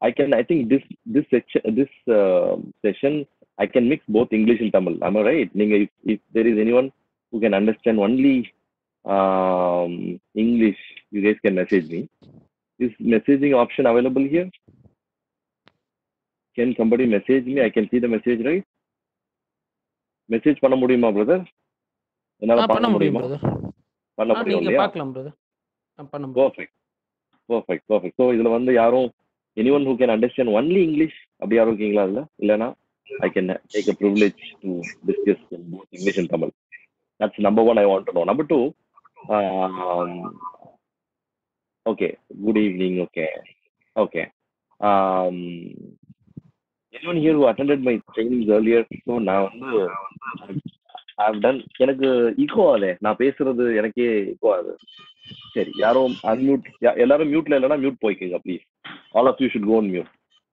I can, I think this, this section, this uh, session, I can mix both English and Tamil. Am I right? நீங்க if, if there is anyone who can understand only um, English, you guys can message me. Is messaging option available here? Can somebody message me? I can see the message, right? Message பண்ண முடியுமா brother என்னால ஆ பண்ண பார்க்க முடியும் முடியுமா brother பண்ண ஆ முடியும் நீங்க இல்லையா பார்க்கலாம் பிரதர் பண்ண முடியும் பர்ஃபெக்ட் பர்ஃபெக்ட் பர்ஃபெக்ட் ஸோ இதுல வந்து யாரும் any one who can understand only English அப்படி யாரும் இருக்கீங்களா இல்ல இல்லைன்னா I can take a privilege to discuss English and Tamil that's number one I want to know number two okay good evening okay okay anyone here who attended my trainings earlier so நான் வந்து I've done எனக்கு ego ஆகுது நான் பேசுறது எனக்கே ego ஆகுது சரி யாரும் அன்மியூட் எல்லாரும் மியூட்ல இல்லைன்னா மியூட் போய்க்குங்க please all of you should go mute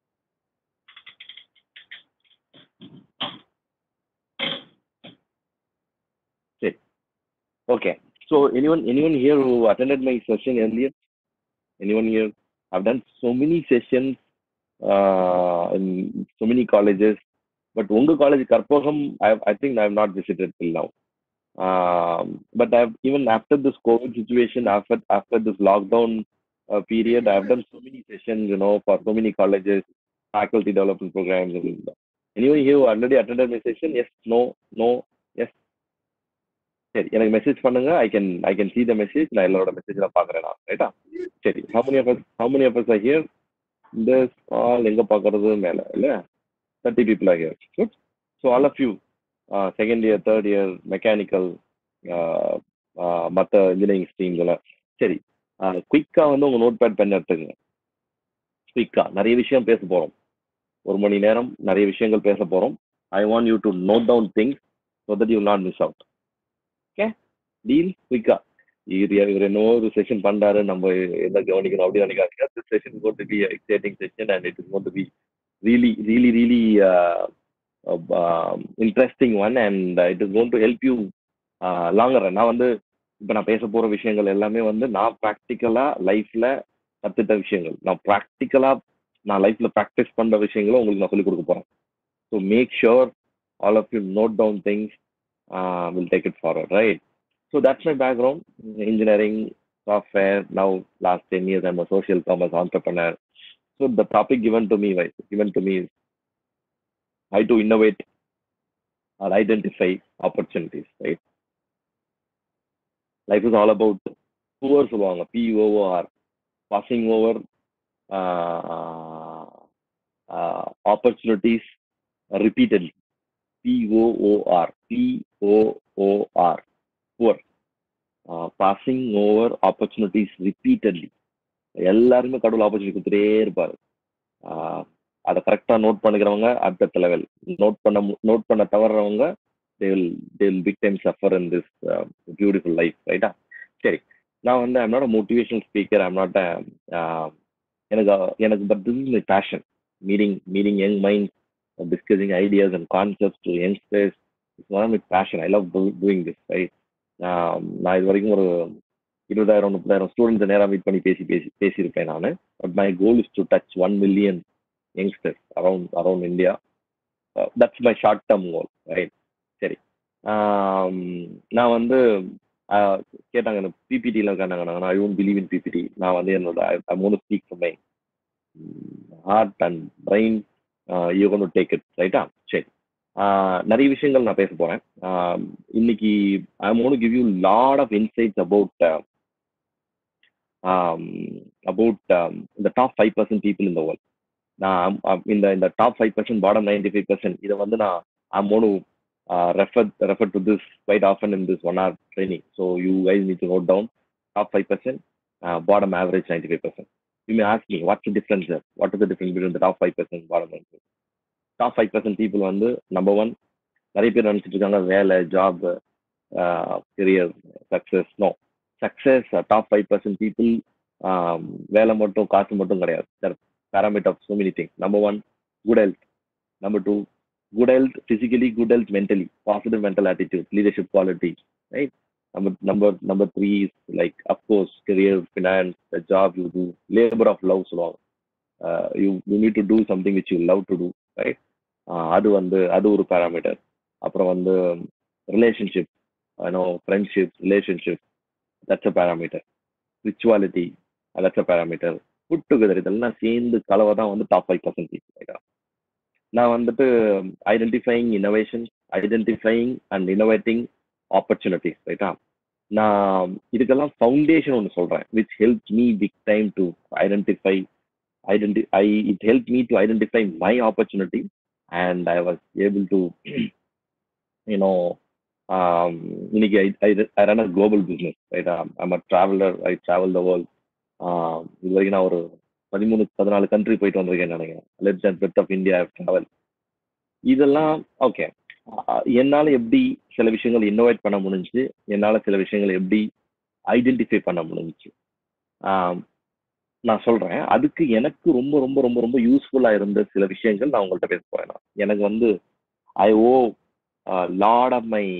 சரி okay so anyone anyone here who attended my session earlier anyone here I've done so many sessions uh, in so many colleges but உங்க college Karpagam I, I think I have not visited till now um, but I've even after this COVID situation, after after this lockdown uh, period, I've done so many sessions, you know, for so many colleges, faculty development programs. And anyone here who already attended my session? Yes, no, no, yes. சரி எனக்கு message பண்ணுங்க I can I can see the message நான் எல்லாரோட message நான் பார்க்குறேன் நான் ரைட்டா சரி how many of us how many of us are here இந்த ஆல் எங்க பார்க்கறது மேல இல்ல thirty people are here good so all of you second year third year mechanical மற்ற இன்ஜினியரிங் ஸ்ட்ரீம்ஸ் எல்லாம் சரி குயிக்காக வந்து உங்கள் நோட் பேட் பென் எடுத்துக்கங்க குயிக்காக நிறைய விஷயம் பேச போகிறோம் ஒரு மணி நேரம் நிறைய விஷயங்கள் பேச போகிறோம் I want you to note down things so that you not miss out okay deal குயிக்காக இது இவர் என்னவோ ஒரு செஷன் பண்றாரு நம்ம எதை கவனிக்கணும் அப்படி நினைக்காதீங்க session got to be exciting session and it is got to be really really really uh, uh, interesting one and uh, it is going to help you uh, longer run. நான் வந்து இப்போ நான் பேச போற விஷயங்கள் எல்லாமே வந்து நான் ப்ராக்டிக்கலா லைஃப்ல கத்துட்ட விஷயங்கள் நான் ப்ராக்டிக்கலா நான் லைஃப்ல ப்ராக்டிஸ் பண்ற விஷயங்களும் உங்களுக்கு நான் சொல்லிக் கொடுக்க போறேன் so make sure all of you note down things will take it forward right so that's my background engineering software now last ten years I'm social commerce entrepreneur So the topic given to me, right, given to me is how to innovate or identify opportunities, right? Life is all about poor சொல்லுவாங்க P-O-O-R, passing over uh, uh, opportunities repeatedly. P-O-O-R, P-O-O-R, poor. Uh, passing over opportunities repeatedly. எல்லாருமே கடவுள் opportunity கொடுத்துட்டே இருப்பாரு அதை கரெக்டாக note பண்ணிக்கிறவங்க அடுத்த level note பண்ண note பண்ண தவறுறவங்க they will they will big time suffer in this beautiful life ரைட்டா சரி நான் வந்து I'm not a motivational speaker I'm not எனக்கு எனக்கு but this is my passion meeting meeting young mind discussing ideas and concepts to youngsters it's not my passion I love doing this right நான் இது வரைக்கும் ஒரு இருபதாயிரம் முப்பதாயிரம் students நேராக meet பண்ணி பேசி பேசி பேசியிருப்பேன் நான் but my goal is to touch one million youngsters around around India that's my short term goal right சரி நான் வந்து கேட்டாங்க எனக்கு பிபிடியில் இருக்காங்க நான் I won't believe in PPT நான் வந்து என்னோட ஐ மூணு speak from my heart and brain you கொண்டு டேக் இட் ரைட்டா சரி நிறைய விஷயங்கள் நான் பேச போகிறேன் இன்னைக்கு ஐ மோன் give you lot of insights about um, about um, the top 5% people in the world. நான் இந்த இந்த டாப் ஃபைவ் பர்சன்ட் பாடம் நைன்டி ஃபைவ் பர்சன்ட் இதை வந்து நான் ஐ மோனு refer refer to this quite often in this one hour training. So you guys need to note down top 5%, uh, bottom average 95%. You may ask me, what's the difference there? What is the difference between the top 5%, bottom 95%? Top five percent people வந்து number one நிறைய பேர் நினச்சிட்டு இருக்காங்க வேலை job career success no success top five percent people வேலை மட்டும் காசு மட்டும் கிடையாது there parameter of so many things number one good health number two good health physically good health mentally positive mental attitude leadership quality right number number number three is like of course career finance the job you do labor of love சொல்லுவாங்க you you need to do something which you love to do right அது வந்து அது ஒரு parameter அப்புறம் வந்து relationship no friendship relationship that's a parameter spirituality that's a parameter put together இதெல்லாம் சேர்ந்து கலவை தான் வந்து டாப் ஃபைவ் பர்சன்டேஜ் நான் வந்துட்டு identifying innovation identifying and innovating opportunities ரைட்டா நான் இதுக்கெல்லாம் ஃபவுண்டேஷன் ஒன்று சொல்கிறேன் which help me big time to identify identi I it help me to identify my opportunity and I was able to you know இன்னைக்கு I I I run a global business ரைட்டா I'm a traveller I travel the world இது வரைக்கும் நான் ஒரு பதிமூணு பதினாலு country போயிட்டு வந்திருக்கேன் நினைக்கிறேன் லெட்ஸ் and breadth of India travel இதெல்லாம் ஓகே என்னால் எப்படி சில விஷயங்கள் இன்னோவேட் பண்ண முடிஞ்சுச்சு என்னால் சில விஷயங்களை எப்படி ஐடென்டிஃபை பண்ண முடிஞ்சுச்சு நான் சொல்கிறேன் அதுக்கு எனக்கு ரொம்ப ரொம்ப ரொம்ப ரொம்ப யூஸ்ஃபுல்லாக இருந்த சில விஷயங்கள் நான் உங்கள்கிட்ட பேச போகிறேன் எனக்கு வந்து I owe lot of my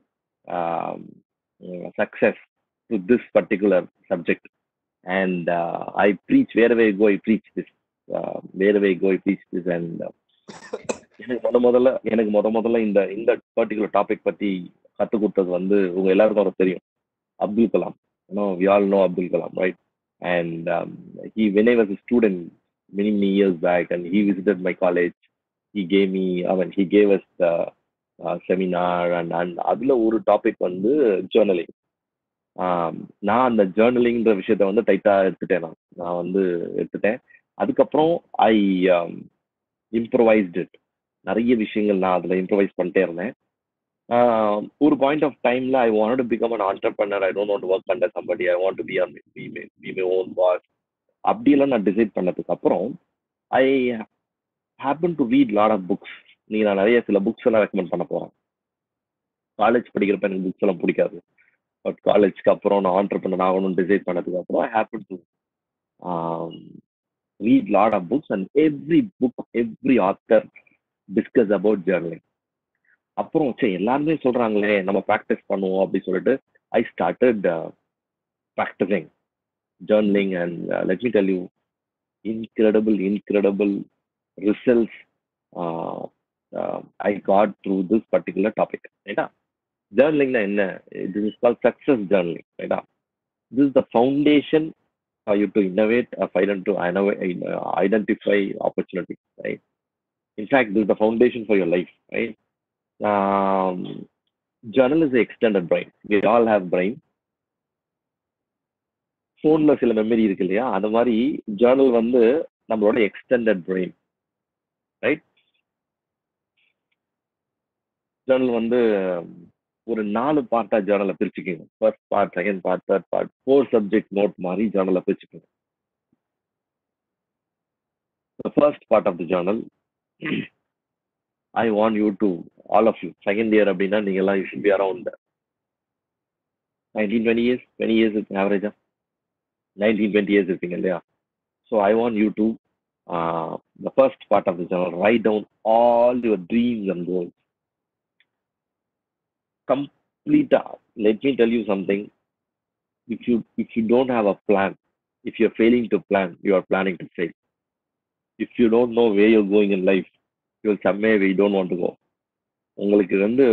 success to this particular subject and uh, I preach wherever I go, I preach this. Uh, wherever I go, I preach this. And uh, எனக்கு முத முதல்ல எனக்கு முத முதல்ல இந்த இந்த பர்டிகுலர் டாபிக் பத்தி கற்றுக் கொடுத்தது வந்து உங்க எல்லாருக்கும் அவருக்கு தெரியும் Abdul Kalam you know we all know Abdul Kalam right and he when I was student many many years back and he visited my college he gave me அவன் he gave us seminar and and அதுல ஒரு டாபிக் வந்து ஜேர்னலிங் நான் அந்த ஜேர்னலிங்கிற விஷயத்த வந்து டைட்டாக எடுத்துட்டேன் நான் நான் வந்து எடுத்துட்டேன் அதுக்கப்புறம் ஐ இம்ப்ரவைஸ்ட் இட் நிறைய விஷயங்கள் நான் அதில் இம்ப்ரவைஸ் பண்ணிட்டே இருந்தேன் ஒரு பாயிண்ட் ஆஃப் டைம்ல I want to become an entrepreneur I don't want walk under somebody I want to be on be be my own boss அப்படியெல்லாம் நான் டிசைட் பண்ணதுக்கு அப்புறம் I happen to read lot of books நீ நான் நிறைய சில books எல்லாம் recommend பண்ண போறேன் காலேஜ் படிக்கிறப்ப எனக்கு புக்ஸ் எல்லாம் பிடிக்காது பட் காலேஜ்க்கு அப்புறம் நான் ஆண்டர்பனர் ஆகணும்னு டிசைட் பண்ணதுக்கு அப்புறம் I happen to read lot of books and every book every author discuss about journaling அப்புறம் சரி எல்லாருமே சொல்றாங்களே நம்ம ப்ராக்டிஸ் பண்ணுவோம் அப்படின்னு சொல்லிட்டு I started practising journaling and let me tell you incredible incredible results I got through this particular topic ரைட்டா ஜேர்னலிங்னா என்ன this is call success journaling ரைட்டா this is the foundation for you to innovate or for you to identify opportunities, right? In fact, this is the foundation for your life, right? Um, journal is the extended brain. We all have brain. ஃபோனில் சில memory இருக்கு இல்லையா அந்த மாதிரி Journal வந்து நம்மளோட extended brain right Journal வந்து ஒரு நாலு பார்ட்டா ஜேர்னலை பிரிச்சுக்கோங்க first part second part third part four subject note மாதிரி ஜேர்னலை பிரிச்சுக்கோங்க first part of the journal I want you to all of you second year அப்படின்னா நீங்க எல்லாம் you should be around nineteen twenty years twenty years இருக்கு ஆவரேஜா nineteen twenty years இருப்பீங்க இல்லையா so I want you to the first part of the journal write down all your dreams and goals complete uh, let me tell you something if you if you don't have a plan if you're failing to plan you are planning to fail if you don't know where you're going in life you'll somewhere where you don't want to go உங்களுக்கு வந்து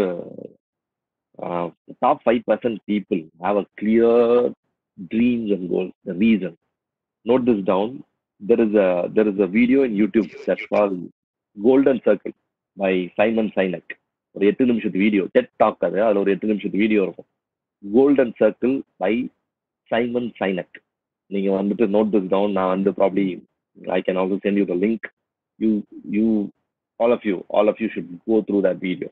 top five percent people have a clear dreams and goals the reason note this down there is a there is a video in YouTube that call golden circle by Simon Sinek ஒரு எட்டு நிமிஷத்து video dead talk அது அதில் ஒரு எட்டு நிமிஷத்து video இருக்கும் golden circle by Simon Sinek நீங்கள் வந்துட்டு நோட் திஸ் டவுன் நான் வந்து probably I can also send you the link you you all of you all of you should go through that video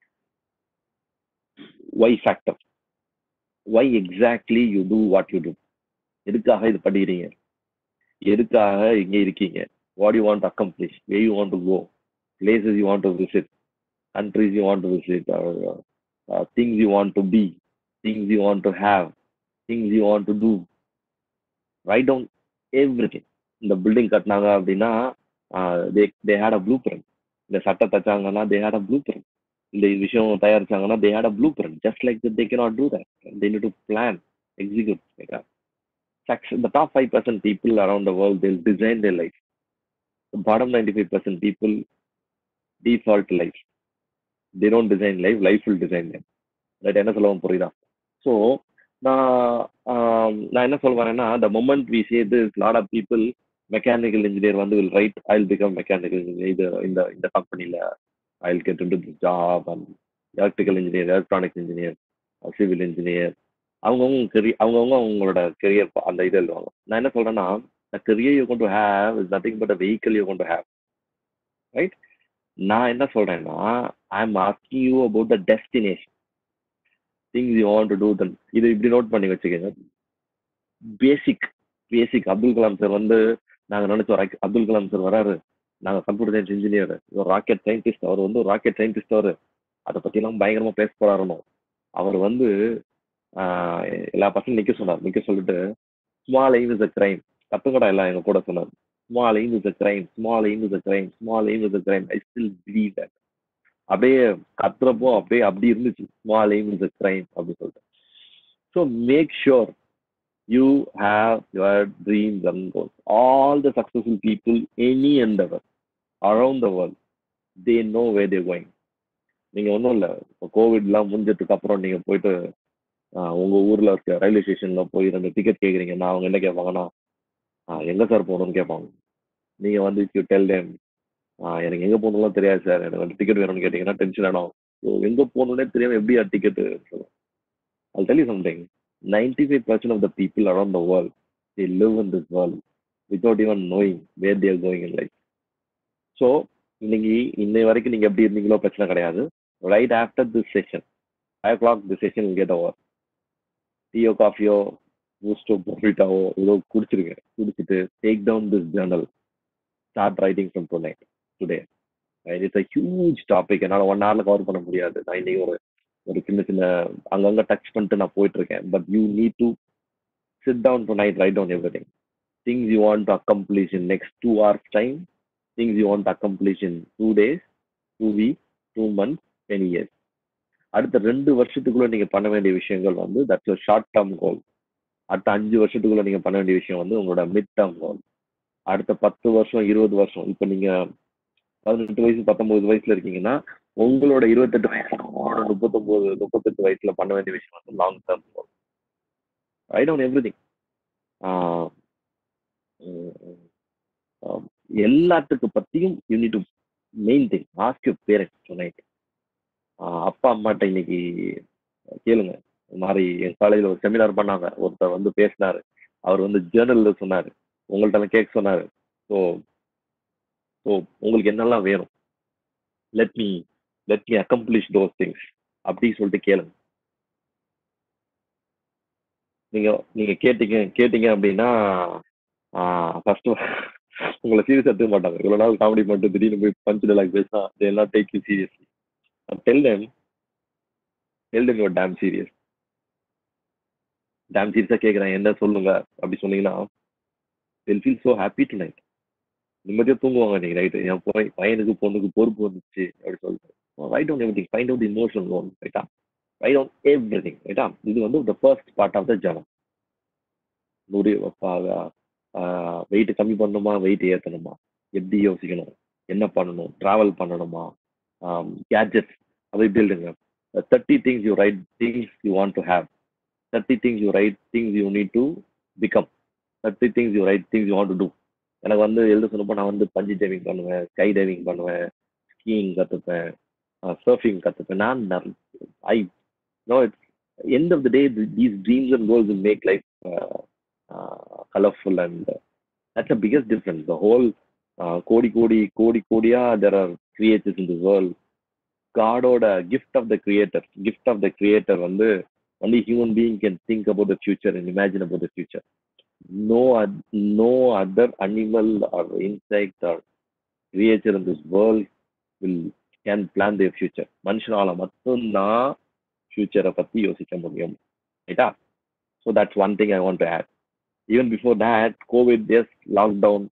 why factor why exactly you do what you do எதுக்காக இது படிக்கிறீங்க எதுக்காக இங்கே இருக்கீங்க what you want accomplish where you want to go places you want to visit countries you want to visit or uh, uh, things you want to be things you want to have things you want to do write down everything இந்த building கட்டினாங்க அப்படின்னா they they had a blueprint இந்த சட்டை தச்சாங்கன்னா they had a blueprint இந்த விஷயம் தயாரிச்சாங்கன்னா they had a blueprint just like they கே not do that they need to plan execute the top 5% people around the world they'll design their life bottom 95% people default life they don't design life life will design them right என்ன சொல்லுவோம் புரியுதா so நான் ஆம், நான் என்ன சொல்ல வரேன்னா the moment we say this lot of people mechanical engineer வந்து will right I will become mechanical engineer இது இந்த இந்த கம்பெனியில் I will get into this job and electrical engineer electronics engineer civil engineer அவங்கவுங்க கெரியர் அவங்கவுங்க அவங்களோட career அந்த இது எழுதுவாங்க நான் என்ன சொல்றேன்னா the career you're going to have is nothing but a vehicle you're going to have right நான் என்ன சொல்றேன்னா I am asking you about the destination things you want to do then இது இப்படி நோட் பண்ணி வச்சுக்கோங்க basic basic Abdul Kalam sir வந்து நாங்க நினைச்சோம் ராக்- அப்துல் கலாம் சார் வராரு நாங்க கம்ப்யூட்டர் சயின்ஸ் இன்ஜினியர் ஒரு ராக்கெட் சயின்டிஸ்ட் அவர் வந்து ஒரு ராக்கெட் சயின்டிஸ்ட் அவரு அதை பத்தி எல்லாம் பயங்கரமா பேச போறாருனோ அவர் வந்து ஆஹ், எல்லா பசங்களும் நிக்க சொன்னார் நிக்க சொல்லிட்டு small aim is a crime கத்துக்கடா எல்லாம் எங்க கூட சொன்னார் small aim is a crime small aim is a crime small aim is a crime I still believe that அப்படியே கத்துறப்போ அப்படியே அப்படி இருந்துச்சு small aim is a crime அப்படின்னு சொல்லிட்டு so make sure you have your dreams and goals all the successful people any endeavor around the world they know where they going நீங்க ஒன்றும் இல்லை இப்போ கோவிட்லாம் முடிஞ்சதுக்கு அப்புறம் நீங்க போயிட்டு ஆஹ், உங்க ஊர்ல இருக்க ரயில்வே ஸ்டேஷன்ல போய் ரெண்டு டிக்கெட் கேக்குறீங்கன்னா அவங்க என்ன கேட்பாங்கன்னா ஆஹ், எங்க சார் போகணும்னு கேட்பாங்க நீங்க வந்து யூ டெல் டேம் எனக்கு எங்க போகணும்லாம் தெரியாது சார் எனக்கு வந்து டிக்கெட் வேணும்னு கேட்டீங்கன்னா டென்ஷன் ஆகும் ஸோ எங்க போகணும்னே தெரியாம எப்படி ticket I'll tell you something 95% of the people around the world they live in this world without even knowing where they are going in life so இன்னைக்கு இன்னை வரைக்கும் நீங்க எப்படி இருந்தீங்களோ பிரச்சனை கிடையாது right after this session five o'clock this session get over டீயோ காஃபியோ பூஸ்டோ ப்ராஃபிட்டாவோ ஏதோ குடிச்சிருங்க குடிச்சிட்டு take down this journal start writing from tonight today it's a huge topic என்னால் ஒன் ஹவரில் கவர் பண்ண முடியாது நான் இன்னைக்கு ஒரு ஒரு சின்ன சின்ன அங்கங்க டச் பண்ணிட்டு நான் போயிட்டு இருக்கேன் but you need to sit down tonight write down everything things you want to accomplish in next two hours time things you want to accomplish in two days two week two months ten years அடுத்த ரெண்டு வருஷத்துக்குள்ள நீங்க பண்ண வேண்டிய விஷயங்கள் வந்து that's ஒரு short term கோல் அடுத்த அஞ்சு வருஷத்துக்குள்ள நீங்க பண்ண வேண்டிய விஷயம் வந்து உங்களோட மிட் டேர்ம் கோல் அடுத்த பத்து வருஷம் இருபது வருஷம் இப்போ நீங்க பதினெட்டு வயசு பத்தொன்பது வயசுல இருக்கீங்கன்னா உங்களோட இருபத்தெட்டு வயசு உங்களோட முப்பத்தொன்பது முப்பத்தெட்டு வயசுல பண்ண வேண்டிய விஷயம் வந்து long term goal I don't everything எல்லாத்துக்கு பத்தியும் you need to main thing ask you parents tonight அப்பா அம்மாட்ட இன்னைக்கு கேளுங்க இந்த மாதிரி என் காலேஜில் ஒரு செமினார் பண்ணாங்க ஒருத்தர் வந்து பேசினாரு அவர் வந்து ஜேர்னல்ல சொன்னாரு உங்கள்ட்ட கேட்க சொன்னாரு ஸோ ஸோ உங்களுக்கு என்னெல்லாம் வேணும் let me let me accomplish those things அப்படி சொல்லிட்டு கேளுங்க நீங்க நீங்க கேட்டீங்க கேட்டீங்க அப்படின்னா ஃபர்ஸ்ட் உங்களை சீரியஸ் எடுத்துக்க மாட்டாங்க இவ்வளவு நாள் காமெடி பண்ணிட்டு திடீர்னு போய் பஞ்ச் டைலாக் பேசினா they எல்லாம் take you seriously tell them tell them your damn serious damn சீரியஸா கேட்குறேன் என்ன சொல்லுங்க அப்படி சொன்னீங்கன்னா will feel so happy tonight நிம்மதியாக தூங்குவாங்க நீங்க நைட்டு என் போய் பையனுக்கு பொண்ணுக்கு பொறுப்பு வந்துச்சு அப்படி சொல்லிட்டு write down everything find out emotional loan ரைட்டா ரைட் டவுன் எவ்ரி திங் ரைட்டா இது வந்து the first part of the ஜனம் நூறு வெயிட் கம்மி பண்ணணுமா வெயிட் ஏற்றணுமா எப்படி யோசிக்கணும் என்ன பண்ணணும் ட்ராவல் பண்ணணுமா கேட்ஜெட்ஸ் அதை பில்டுங்க thirty things you write things you want to have thirty things you write things you need to become thirty things you write things you want to do எனக்கு வந்து எழுத சொன்னப்போ நான் வந்து பஞ்சி டைவிங் பண்ணுவேன் ஸ்கை டைவிங் பண்ணுவேன் skiing கற்றுப்பேன் surfing கற்றுப்பேன் நான் I know it's end of the day, th- these dreams and goals will make life uh, uh, colorful, and uh, that's the biggest difference. The whole uh, Kodi Kodi Kodi Kodia, there are creators in this world. Godோட gift of the creator, gift of the creator வந்து only human being can think about the future and imagine about the future. No, oth- no other animal or insect or creature in this world will can plan their future. மனுஷனால மட்டும்தான் ஃபியூச்சரை பத்தி யோசிக்க முடியும் ரைட்டா so that's one thing I want to add even before that covid yes lockdown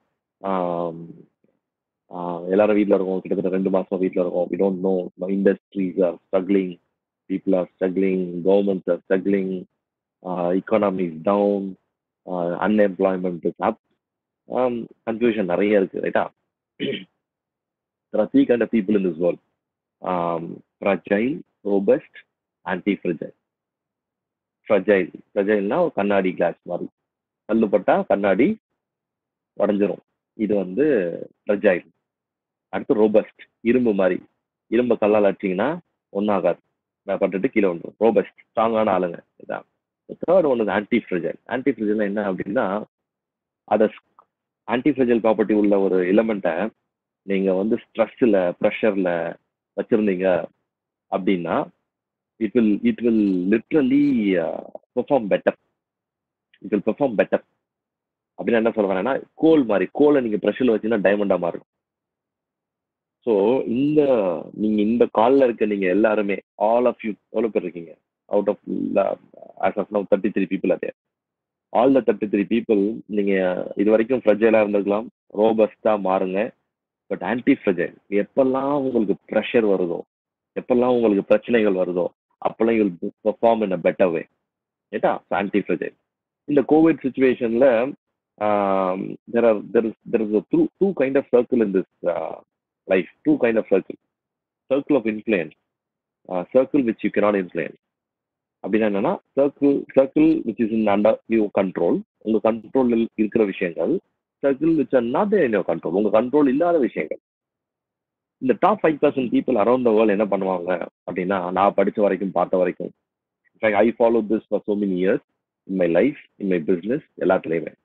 எல்லாரும் வீட்டில் இருக்கோம் கிட்டத்தட்ட ரெண்டு மாசம் வீட்டில் இருக்கோம் we don't know industries are struggling people are struggling governments are struggling economy is down uh, unemployment is up confusion நிறைய இருக்கு ரைட்டா there are three kind of people in this world um, fragile robust anti-fragile fragile fragile ஒரு கண்ணாடி class மாதிரி தள்ளுப்பட்டா கண்ணாடி உடஞ்சிரும் இது வந்து fragile அடுத்து ரோபஸ்ட் இரும்பு மாதிரி இரும்பு கல்லால் அடிச்சிங்கன்னா ஒன்றாகாது நான் பட்டுட்டு கீழே வந்துடும் ரோபஸ்ட் ஸ்ட்ராங்கான ஆளுங்க இதான் third one anti fragile anti fragile என்ன அப்படின்னா அதை ஆன்டி ஃப்ரிஜல் ப்ராப்பர்ட்டி உள்ள ஒரு எலமெண்ட்டை நீங்கள் வந்து ஸ்ட்ரெஸ்ஸில் ப்ரெஷரில் வச்சுருந்தீங்க அப்படின்னா it will it will literally perform better it will perform better அப்படின்னு என்ன சொல்ல வரேன்னா கோல் மாதிரி கோலை நீங்கள் ப்ரெஷரில் வச்சீங்கன்னா டைமண்டாக மாறும் ஸோ இந்த நீங்க இந்த காலில் இருக்க நீங்க எல்லாருமே ஆல் ஆஃப் யூ எவ்வளோ பேர் இருக்கீங்க out of as of now thirty three people அதே all the thirty three people நீங்க இது வரைக்கும் ஃப்ரெஜைலாக இருந்திருக்கலாம் ரோபஸ்டா மாறுங்க பட் ஆன்டி ஃப்ரெஜைல் எப்பெல்லாம் உங்களுக்கு ப்ரெஷர் வருதோ எப்பெல்லாம் உங்களுக்கு பிரச்சனைகள் வருதோ அப்பெல்லாம் you'll perform in a better way ஏட்டா ஆன்டி ஃப்ரெஜைல் இந்த கோவிட் சுச்சுவேஷன்ல there are there is there is two two kind of circle in this life two kind of circle circle of influence uh, circle which you cannot influence அப்படின்னா என்னன்னா circle circle which is in under you control உங்க கண்ட்ரோலில் இருக்கிற விஷயங்கள் circle which are not in your control உங்க control இல்லாத விஷயங்கள் இந்த top five percent people around the world என்ன பண்ணுவாங்க அப்படின்னா நான் படிச்ச வரைக்கும் பார்த்த வரைக்கும் I follow this for so many years in my life in my business எல்லாத்துலேயுமே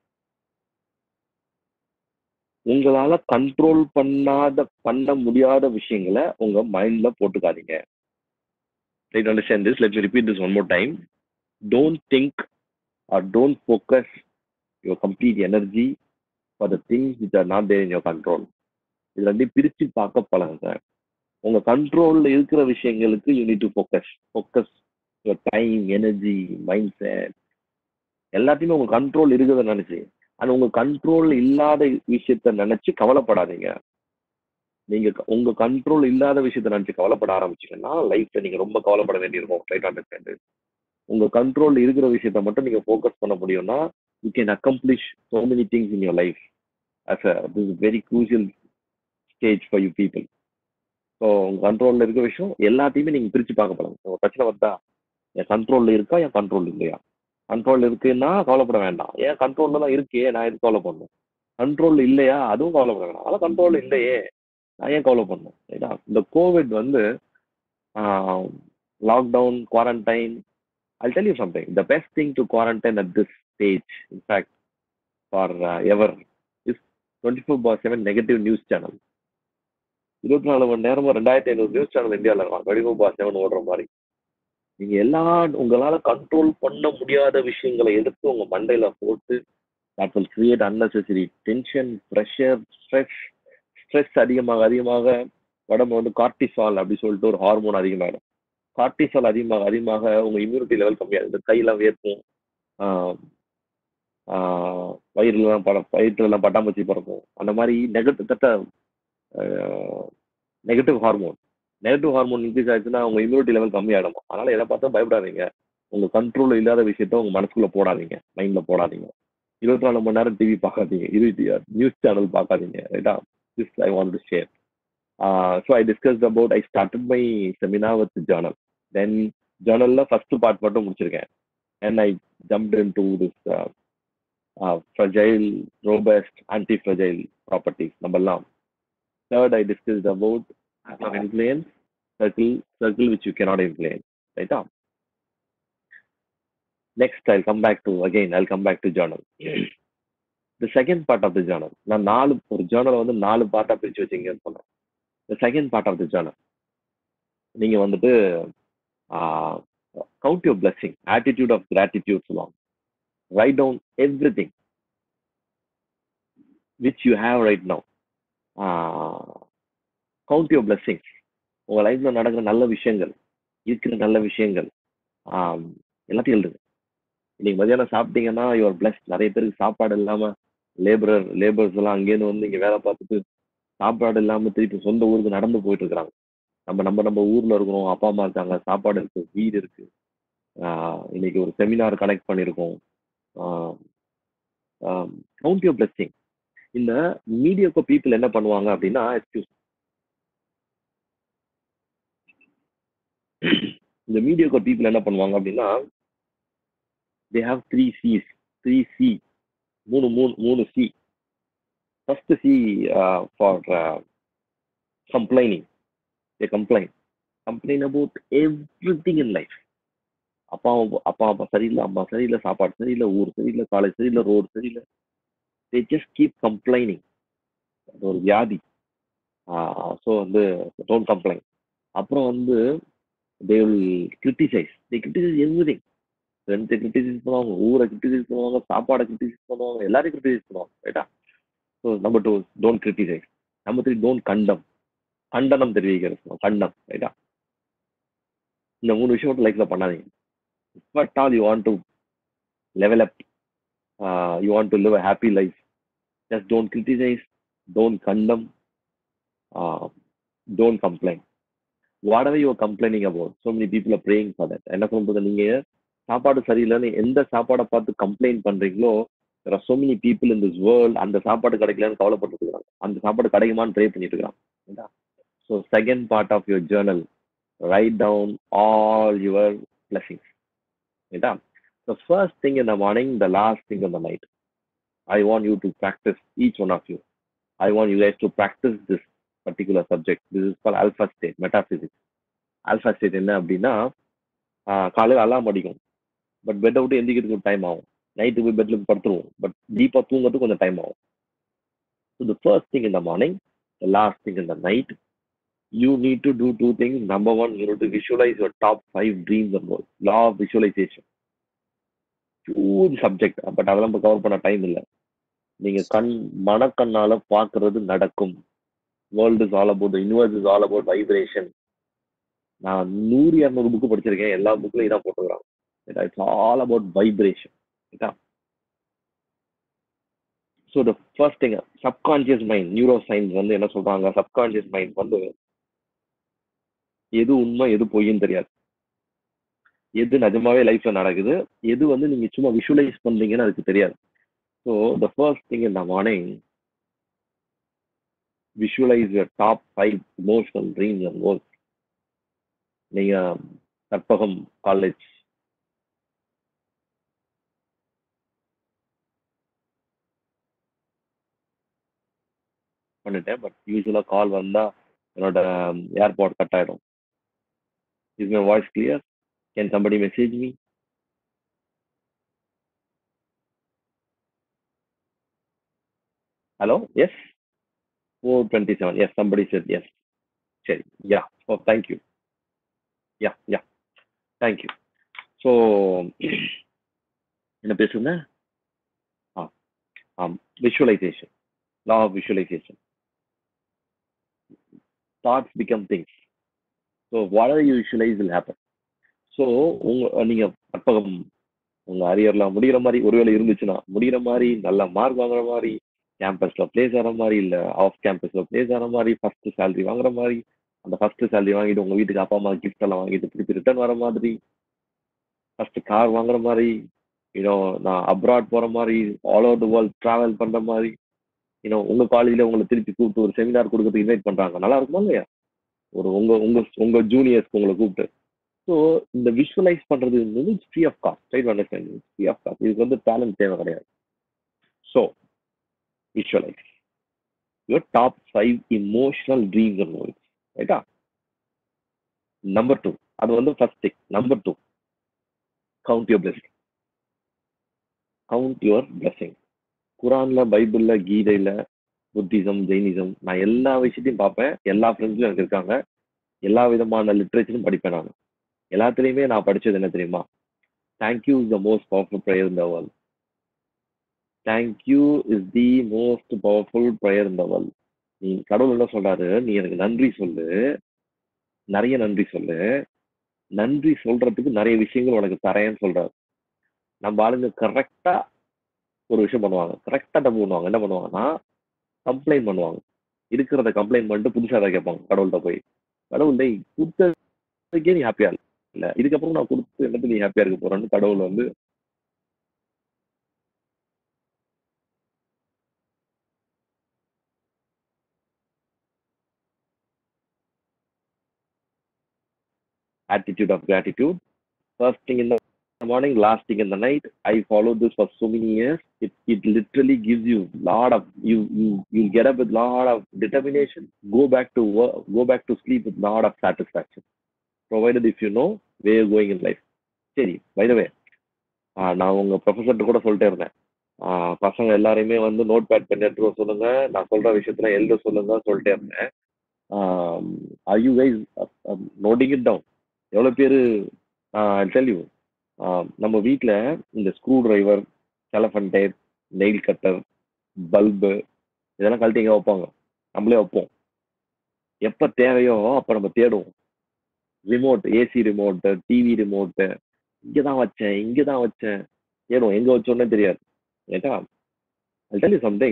உங்களால கண்ட்ரோல் பண்ணாத பண்ண முடியாத விஷயங்களை உங்க மைண்ட்ல போட்டுக்காதீங்க right understand this let me repeat this one more time don't think or don't focus your complete energy for the things which are not there in your control இது ரெண்டையும் பிரிச்சு பார்க்க பழகுங்க உங்க கண்ட்ரோல்ல இருக்கிற விஷயங்களுக்கு you need to focus focus your time energy mind set எல்லாத்தையுமே உங்க கண்ட்ரோல் இருக்குதை நினைச்சு ஆனா உங்க கண்ட்ரோல் இல்லாத விஷயத்த நினைச்சு கவலைப்படாதீங்க நீங்க க- உங்க கண்ட்ரோல் இல்லாத விஷயத்த நினைச்சு கவலைப்பட ஆரம்பிச்சீங்கன்னா லைஃப்ல நீங்க ரொம்ப கவலைப்பட வேண்டியிருக்கும் ரைட் அண்டர்ஸ்டாண்ட் உங்க கண்ட்ரோல் இருக்கிற விஷயத்த மட்டும் நீங்க ஃபோக்கஸ் பண்ண முடியும்னா you can accomplish so many things in your life as a this very crucial stage for you people so உங்க கண்ட்ரோல்ல இருக்க விஷயம் எல்லாத்தையுமே நீங்க பிரிச்சு பார்க்க பழங்க ஒரு பிரச்சனை வந்தா என் கண்ட்ரோல்ல இருக்கா என் கண்ட்ரோல் இல்லையா கண்ட்ரோல் இருக்குன்னா கவலைப்பட வேண்டாம் ஏன் கண்ட்ரோல்ல தான் இருக்கே நான் எதுக்கு கவலை பண்ணணும் கண்ட்ரோல் இல்லையா அதுவும் கவலைப்பட வேண்டாம் அதெல்லாம் கண்ட்ரோல் இல்லையே நான் ஏன் கவலை பண்ணணும் ரைட்டா இந்த கோவிட் வந்து lockdown quarantine I'll tell you something. The best thing to quarantine at this stage, in fact, for uh, ever, is 24 by 7 negative news channel. இருபத்தி நாலு மணி நேரமும் ரெண்டாயிரத்தி ஐநூறு நியூஸ் சேனல் இந்தியாவில் இருக்கும் டுவெண்ட்டி ஃபோர் பார் செவன் ஓடுற மாதிரி நீங்க எல்லா உங்களால கண்ட்ரோல் பண்ண முடியாத விஷயங்களை எடுத்து உங்க மண்டையில போட்டு that will create unnecessary tension pressure stress stress அதிகமாக அதிகமாக உடம்பு வந்து கார்டிசால் அப்படி சொல்லிட்டு ஒரு ஹார்மோன் அதிகமாகிடும் கார்டிசால் அதிகமாக அதிகமாக உங்க இம்யூனிட்டி லெவல் கம்மியாகும் இந்த கையெல்லாம் வேர்க்கும் ஆஹ் ஆஹ் வயிறுலாம் பட வயிற்றுலாம் பட்டாம்பூச்சி பறக்கும் அந்த மாதிரி நெகட்டிவ் தட்ட negative hormone negative hormone increase ஆச்சுன்னா உங்க இம்யூனிட்டி லெவல் கம்மியாயிடும் அதனால எதை பார்த்தா பயப்படாதீங்க உங்க கண்ட்ரோல் இல்லாத விஷயத்த உங்க மனசுக்குள்ள போடாதீங்க மைண்ட்ல போடாதீங்க இருபத்தி நாலு மணி நேரம் டிவி பார்க்காதீங்க இருபத்தி நியூஸ் சேனல் பார்க்காதீங்க ரைட்டா this I want to share so I discuss about I started my seminar with journal then ஜேர்னல்ல ஃபர்ஸ்ட் பார்ட் மட்டும் முடிச்சிருக்கேன் and I jump in to this fragile robust anti fragile properties நம்மெல்லாம் third I discussed about of influence circle circle which you cannot influence right ah next i'll come back to again i'll come back to journal the second part of the journal நான் நாலு ஒரு ஜேர்னலை வந்து நாலு பார்ட்டா பிரிச்சு வச்சீங்கன்னு சொன்னேன் the second part of the journal நீங்க வந்துட்டு count your blessing attitude of gratitude சொல்லுவாங்க write down everything which you have right now uh, count your blessings உங்க லைஃப்ல நடக்கிற நல்ல விஷயங்கள் இருக்கிற நல்ல விஷயங்கள் ஆம், எல்லாத்தையும் எழுதுங்க இன்னைக்கு மதியானம் சாப்பிட்டீங்கன்னா யுவர் பிளஸ் நிறைய பேருக்கு சாப்பாடு இல்லாம லேபரர் லேபர்ஸ் எல்லாம் அங்கேருந்து வந்து இங்க வேலை பார்த்துட்டு சாப்பாடு இல்லாம திருப்பி சொந்த ஊருக்கு நடந்து போயிட்டு இருக்கிறாங்க நம்ம நம்ம நம்ம ஊர்ல இருக்கிறோம் அப்பா அம்மா இருக்காங்க சாப்பாடு இருக்கு வீடு இருக்கு ஆஹ் இன்னைக்கு ஒரு செமினார் கனெக்ட் பண்ணியிருக்கோம் கவுண்ட் யுவர் பிளஸ்ஸிங் இந்த மீடியோக்கோ பீப்புள் என்ன பண்ணுவாங்க அப்படின்னா எக்ஸ்கியூஸ் இந்த மீடியோக்கோ பீப்புள் என்ன பண்ணுவாங்க அப்படின்னா they have three Cs three C மூணு மூணு மூணு C first C for complaining a complaint complaint about everything in life அப்பா அப்பா அப்பா சரியில்லை அம்மா சரியில்லை சாப்பாடு சரியில்லை ஊர் சரியில்லை காலேஜ் சரியில்லை ரோடு சரியில்லை தே ஜஸ்ட் கீப் கம்ப்ளைனிங் அது ஒரு வியாதி ஸோ வந்து டோன்ட் கம்ப்ளைண்ட் அப்புறம் வந்து they will criticize they criticize everything ஃப்ரெண்ட்ஸை கிரிட்டிசைஸ் பண்ணுவாங்க ஊரை கிரிட்டிசைஸ் பண்ணுவாங்க சாப்பாடை கிரிட்டிசைஸ் பண்ணுவாங்க எல்லாரையும் கிரிட்டிசைஸ் பண்ணுவாங்க ரைட்டா so number two don't criticize number three don't condemn கண்டனம் தெரிவிக்கிறது கண்டம் ரைட்டா இந்த மூணு விஷயம் மட்டும் லைஃப்ல பண்ணாதீங்க but all you want to level up you want to live a happy life just don't criticize don't condemn don't complaint whatever you're complaining about so many people are praying for that என்ன சொல்றது நீங்க சாப்பாடு சரியில்லைன்னு எந்த சாப்பாடை பார்த்து complaint பண்றீங்களோ there are so many people in this world அந்த சாப்பாடு கிடைக்கலன்னு கவலைப்பட்டு இருக்காங்க அந்த சாப்பாடு கிடைக்குமான்னு ப்ரே பண்ணிட்டு இருக்காங்க so second part of your journal write down all your blessings ரைட்டா the first thing in the morning the last thing in the night i want you to practice each one of you i want you guys to practice this particular subject this is called alpha state metaphysics alpha state என்ன அப்படின்னா காலையில் அலாம் அடிக்கும் but பெட்டை விட்டு எந்திக்கிறதுக்கு time ஆகும் night போய் பெட்ல படுத்துருவோம் but டீப்பாக தூங்குறதுக்கு கொஞ்சம் டைம் ஆகும் so the first thing in the morning the last thing in the night you need to do two things. Number one, you need to visualize your top five dreams and goals. Law of visualization. Huge subject, but அதெல்லாம் இப்போ cover பண்ண time இல்லை நீங்க கண் மனக்கண்ணால பார்க்கறது நடக்கும் world is all about universe is all about vibration நான் நூறு இரநூறு புக்கு படிச்சிருக்கேன் எல்லா புக்லையும் இதான் போட்டுக்கிறாங்க இட்ஸ் ஆல் அபவுட் வைப்ரேஷன் ரைட்டா so the first thing subconscious mind neuro science வந்து என்ன சொல்றாங்க சப்கான்சியஸ் மைண்ட் வந்து எது உண்மை எது பொய்ன்னு தெரியாது எது நிஜமாவே லைஃப்ல நடக்குது எது வந்து நீங்க சும்மா விஷுவலைஸ் பண்றீங்கன்னு அதுக்கு தெரியாது so the first thing in the morning visualize your top five emotional dreams and goals நீங்க கற்பகம் காலேஜ் பண்ணிட்டேன் பட் யூஸ்வலாக கால் வந்தா என்னோட ஏர்பாட் கட் ஆயிடும் is my voice clear can somebody message me hello yes four twenty seven yes somebody said yes சரி yeah oh thank you yeah yeah thank you so என்ன பேசுங்க ஆ ஆம் visualization law of visualization. Thoughts become things. So whatever you visualize will happen. So உங்க நீங்க கற்பகம் உங்க அரியர்ல முடிகிற மாதிரி ஒருவேளை இருந்துச்சுன்னா முடிகிற மாதிரி நல்ல மார்க் வாங்குற மாதிரி கேம்பஸ்ல பிளேஸ் ஆகிற மாதிரி இல்ல ஆஃப் கேம்பஸ்ல பிளேஸ் ஆகிற மாதிரி ஃபர்ஸ்ட் சேலரி வாங்குற மாதிரி அந்த ஃபர்ஸ்ட் சேலரி வாங்கிட்டு உங்க வீட்டுக்கு அப்பா அம்மா கிஃப்ட் எல்லாம் வாங்கிட்டு திருப்பி ரிட்டர்ன் வர மாதிரி ஃபர்ஸ்ட் கார் வாங்குற மாதிரி இன்னும் நான் அப்ராட் போற மாதிரி all over the world travel பண்ற மாதிரி இன்னும் உங்க காலேஜ்ல உங்களை திருப்பி கூப்பிட்டு ஒரு செமினார் கொடுக்கறதுக்கு இன்வைட் பண்றாங்க நல்லா இருக்குமா இல்லையா ஒரு உங்க உங்க உங்க ஜூனியர்ஸ்க்கு உங்களை கூப்பிட்டு ஸோ இந்த விஷுவலைஸ் பண்றது வந்து free of cost right understanding free of cost இதுக்கு வந்து டேலண்ட் தேவை கிடையாது so visualize your top five emotional dreams and goals ரைட்டா நம்பர் டூ அது வந்து first thing number two count your blessing count your blessing குரான்ல பைபிள்ல கீதையில புத்திசம் ஜெயினிசம் நான் எல்லா விஷயத்தையும் பார்ப்பேன் எல்லா ஃப்ரெண்ட்ஸும் எனக்கு இருக்காங்க எல்லா விதமான லிட்ரேச்சரும் படிப்பேன் நான் எல்லாத்துலேயுமே நான் படிச்சது என்ன தெரியுமா thank you is the most powerful prayer in the world thank you is the most powerful prayer in the world நீ கடவுள் என்ன சொல்றாரு நீ எனக்கு நன்றி சொல்லு நிறைய நன்றி சொல்லு நன்றி சொல்றதுக்கு நிறைய விஷயங்கள் உனக்கு தரேன்னு சொல்றாரு நம்ம ஆளுங்க கரெக்டா ஒரு விஷயம் பண்ணுவாங்க கரெக்டாக தப்பு பண்ணுவாங்க என்ன பண்ணுவாங்கன்னா கம்ப்ளைண்ட் பண்ணுவாங்க இருக்கிறத கம்ப்ளைண்ட் பண்ணிட்டு புதுசாக அதை கேட்பாங்க கடவுள்கிட்ட போய் கடவுள் டேய் கொடுத்ததுக்கே நீ ஹாப்பியா இல்லை இதுக்கப்புறம் நான் கொடுத்து என்னது நீ ஹாப்பியா இருக்க போறேன்னு கடவுள் வந்து attitude of gratitude first thing in the morning last thing in the night i followed this for so many years it, it literally gives you lot of you you you get up with lot of determination go back to work go back to sleep with lot of satisfaction provided if you know where you're going in life சரி by the way ஆஹ் நான் உங்க ப்ரொஃபஸர்கிட்ட கூட சொல்லிட்டே இருந்தேன் ஆஹ் பசங்க எல்லாரையுமே வந்து note pad பண்ணி எடுத்துட்டு வர சொல்லுங்க நான் சொல்ற விஷயத்துல எழுத சொல்லுங்க சொல்லிட்டே இருந்தேன் are you guys noting it down எவ்வளோ பேர் டெல் யூ நம்ம வீட்டில் இந்த screwdriver telephone tape nail cutter bulb இதெல்லாம் கழட்டி எங்கே வைப்பாங்க நம்மளே வைப்போம் எப்போ தேவையோ அப்போ நம்ம தேடுவோம் remote AC remote TV remote இங்கே தான் வச்சேன் இங்கே தான் வச்சேன் தேடுவோம் எங்கே வச்சோன்னே தெரியாது ஏட்டா I'll tell you something.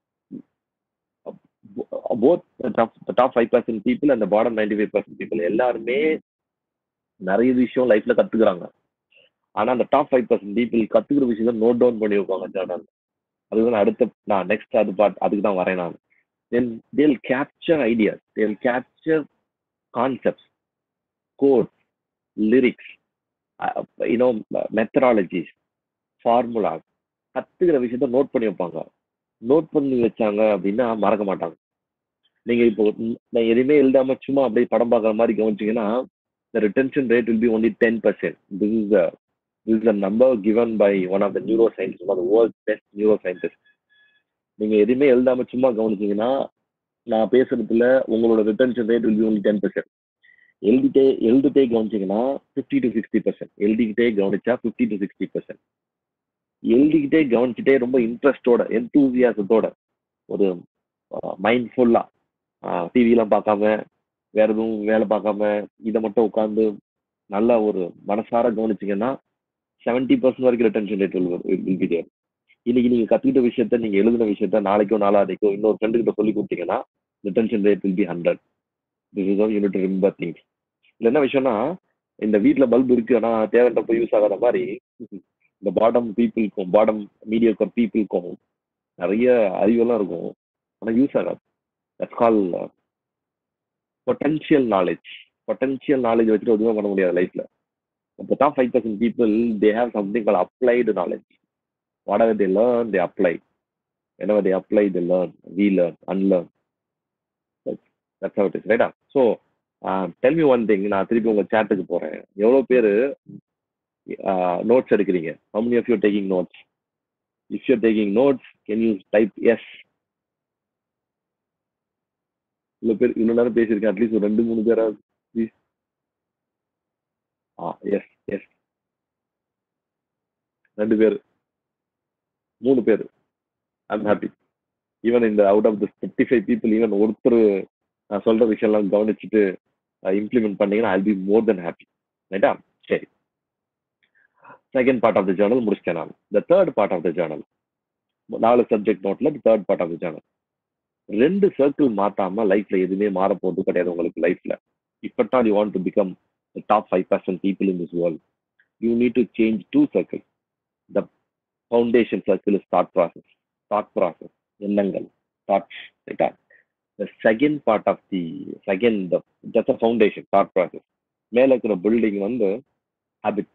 Both the top, the top 5% people and the bottom 95% people எல்லாருமே நிறைய விஷயம் லைஃப்ல கத்துக்கிறாங்க ஆனா அந்த டாப் ஃபைவ் பர்சன்ட் பீப்புள் கத்துக்கிற விஷயத்த நோட் டவுன் பண்ணி வைப்பாங்க ஜேர்னல் அதுதான் அடுத்த நான் நெக்ஸ்ட் அது பார்ட் அதுக்கு தான் வரேன் நான் then they'll capture ideas they'll capture concepts quote lyrics you know methodologies formulas கத்துக்கிற விஷயத்த நோட் பண்ணி வைப்பாங்க நோட் பண்ணி வச்சாங்க அப்படின்னா மறக்க மாட்டாங்க நீங்க இப்போ நான் எதுவுமே எழுதாம சும்மா அப்படியே படம் பார்க்குற மாதிரி கவனிச்சீங்கன்னா the retention rate will be only 10%. This is the this is a number given by one of the neuroscientists, one of the world's best neuroscientists. நீங்க எதுவுமே எழுதாம சும்மா கவனிச்சீங்கன்னா நான் பேசுறதுல உங்களோட retention rate will be only ten percent எழுதிட்டே எழுதிட்டே கவனிச்சீங்கன்னா ஃபிஃப்டி டு சிக்ஸ்டி பர்சன்ட் எழுதிக்கிட்டே கவனிச்சா ஃபிஃப்டி டு சிக்ஸ்டி பர்சன்ட் எழுதிக்கிட்டே கவனிச்சுட்டே ரொம்ப இன்ட்ரெஸ்டோட எந்தூசியாசத்தோட ஒரு மைண்ட்ஃபுல்லா டிவிலாம் பார்க்காம வேற எதுவும் வேலை பார்க்காம இதை மட்டும் உட்காந்து நல்லா ஒரு மனசார கவனிச்சீங்கன்னா செவன்டி பர்சன்ட் வரைக்கும் retention rate will be there இன்னைக்கு நீங்க கத்துக்கிட்ட விஷயத்த நீங்க எழுதின விஷயத்த நாளைக்கோ நாளாதைக்கோ இன்னொரு ஃப்ரெண்டு கிட்ட சொல்லி கொடுத்தீங்கன்னா retention rate will be hundred this is unit remember things இதுல என்ன விஷயம்னா இந்த வீட்ல பல்ப் இருக்கு ஆனா தேவைன்றப்ப யூஸ் ஆகாத மாதிரி இந்த பாட்டம் பீப்புளுக்கும் பாட்டம் மீடியோக்கர் பீப்புளுக்கும் நிறைய அறிவெல்லாம் இருக்கும் ஆனா யூஸ் ஆகாது that's call potential knowledge potential knowledge வச்சுட்டு எதுவுமே பண்ண முடியாது லைஃப்ல the top 5% people they have something called applied knowledge whatever they learn they apply whenever they apply they learn we learn unlearn that's, that's how it is right so uh, tell me one thing நான் திருப்பி உங்க சேட்டுக்கு போறேன் எவ்வளவு பேரு notes எடுக்கிறீங்க how many of you are taking notes if you're taking notes can you type yes இவ்வளவு பேர் இவ்வளவு நேரம் பேசியிருக்கேன் அட்லீஸ்ட் ஒரு ரெண்டு மூணு பேராவது ப்ளீஸ் ஆ எஸ் எஸ் ரெண்டு பேர் மூணு பேர் ஐம் ஹாப்பி ஈவன் இந்த out of the fifty five people even ஒருத்தர் நான் சொல்ற விஷயம்லாம் கவனிச்சுட்டு இம்ப்ளிமெண்ட் பண்ணீங்கன்னா I be more then happy ரைட்டா சரி second part of the journal முடிச்சிட்டேன் நான் the third part of the journal நாலு சப்ஜெக்ட் நோட்ல third part of the journal ரெண்டு சர்க்கிள் மாத்தாம லைஃப்ல எதுவுமே மாற போறது கிடையாது உங்களுக்கு லைஃப்ல இப்பதான் you want to become top five percent people in this world you need to change two circle the foundation circle is thought process thought process எண்ணங்கள் தாட்ஸ் ரைட்டா the second part of the second just a foundation thought process மேல இருக்கிற building வந்து habits